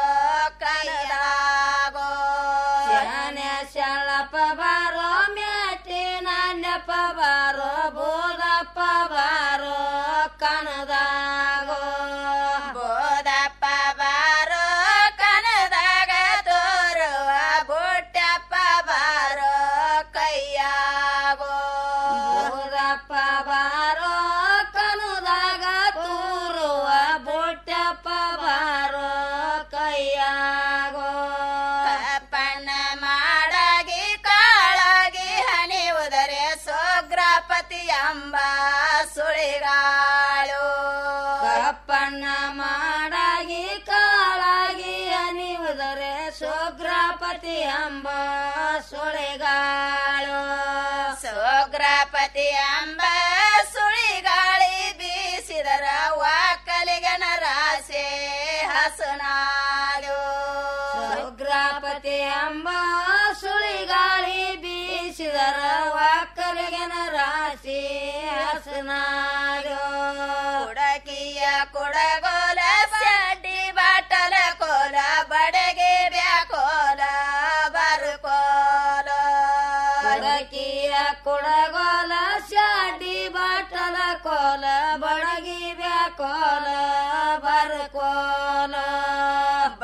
ಕೈಲಾಗೋ ಸ್ಯಾಣ ಸೆಳ್ಳಪ್ಪ ಬಾರೋ ಮ್ಯಾಟಿನಲ್ಲಪ್ಪ ಬಾರೋ ಬೋದಪ್ಪ ಬಾರೋ ಕನದಾಗೋ ಬೋದಪ್ಪ ಬಾರೋ ಕನದಾಗ ತೋರುವ ಬುಟ್ಟಪ್ಪ ಬಾರೋ ಕೈಯಾಗೋ ಬೋದಪ್ಪ ಬಾರೋ ಕನುದಾಗ ತೂರುವ ಬುಟ್ಟಪ್ಪ ಬಾರೋ ಕೈಯಾಗೋ ಪಣ್ಣ ಮಾಡಾಗಿ ಕಾಳಾಗಿ ಹನಿ ಉದರೆ ಸೋಗ್ರಪತಿ ಅಂಬ ಸುಳಿಗಾಳು ಕಪ್ಪಣ್ಣ ಮಾಡಾಗಿ ಕಾಳಾಗಿ ಹನಿ ಉದರೆ ಸೋಗ್ರಪತಿ ಅಂಬ ಸುಳಿಗಾಳು ಸೋಗ್ರಪತಿ ಅಂಬ ಸುಳಿಗಾಳಿ ಬೀಸಿದರ ವಾಕಲಿಗನ ರಾಸೆ ಹಸನಾಳು ಸೋಗ್ರಪತಿ ಅಂಬ ಸುಳಿಗಾಳಿ ಬೀಸಿದರ ವಾಕಲಿಗೆ ಗ್ಲಾಸ್ನಾಗ ಕುಡಕಿಯ ಕುಡಗೋಲ ಸಡ್ಡಿ ಬಾಟಲ ಕೋಲ ಬಡಗೆ ಬ್ಯಾಕೋಲ ಬರ್ಕೋಲ ಕುಡಕಿಯ ಕುಡಗೋಲ ಶಾಡಿ ಬಾಟಲ ಕೋಲ ಬಡಗಿ ಬ್ಯಾಕೋಲ ಬರ್ಕೋಲ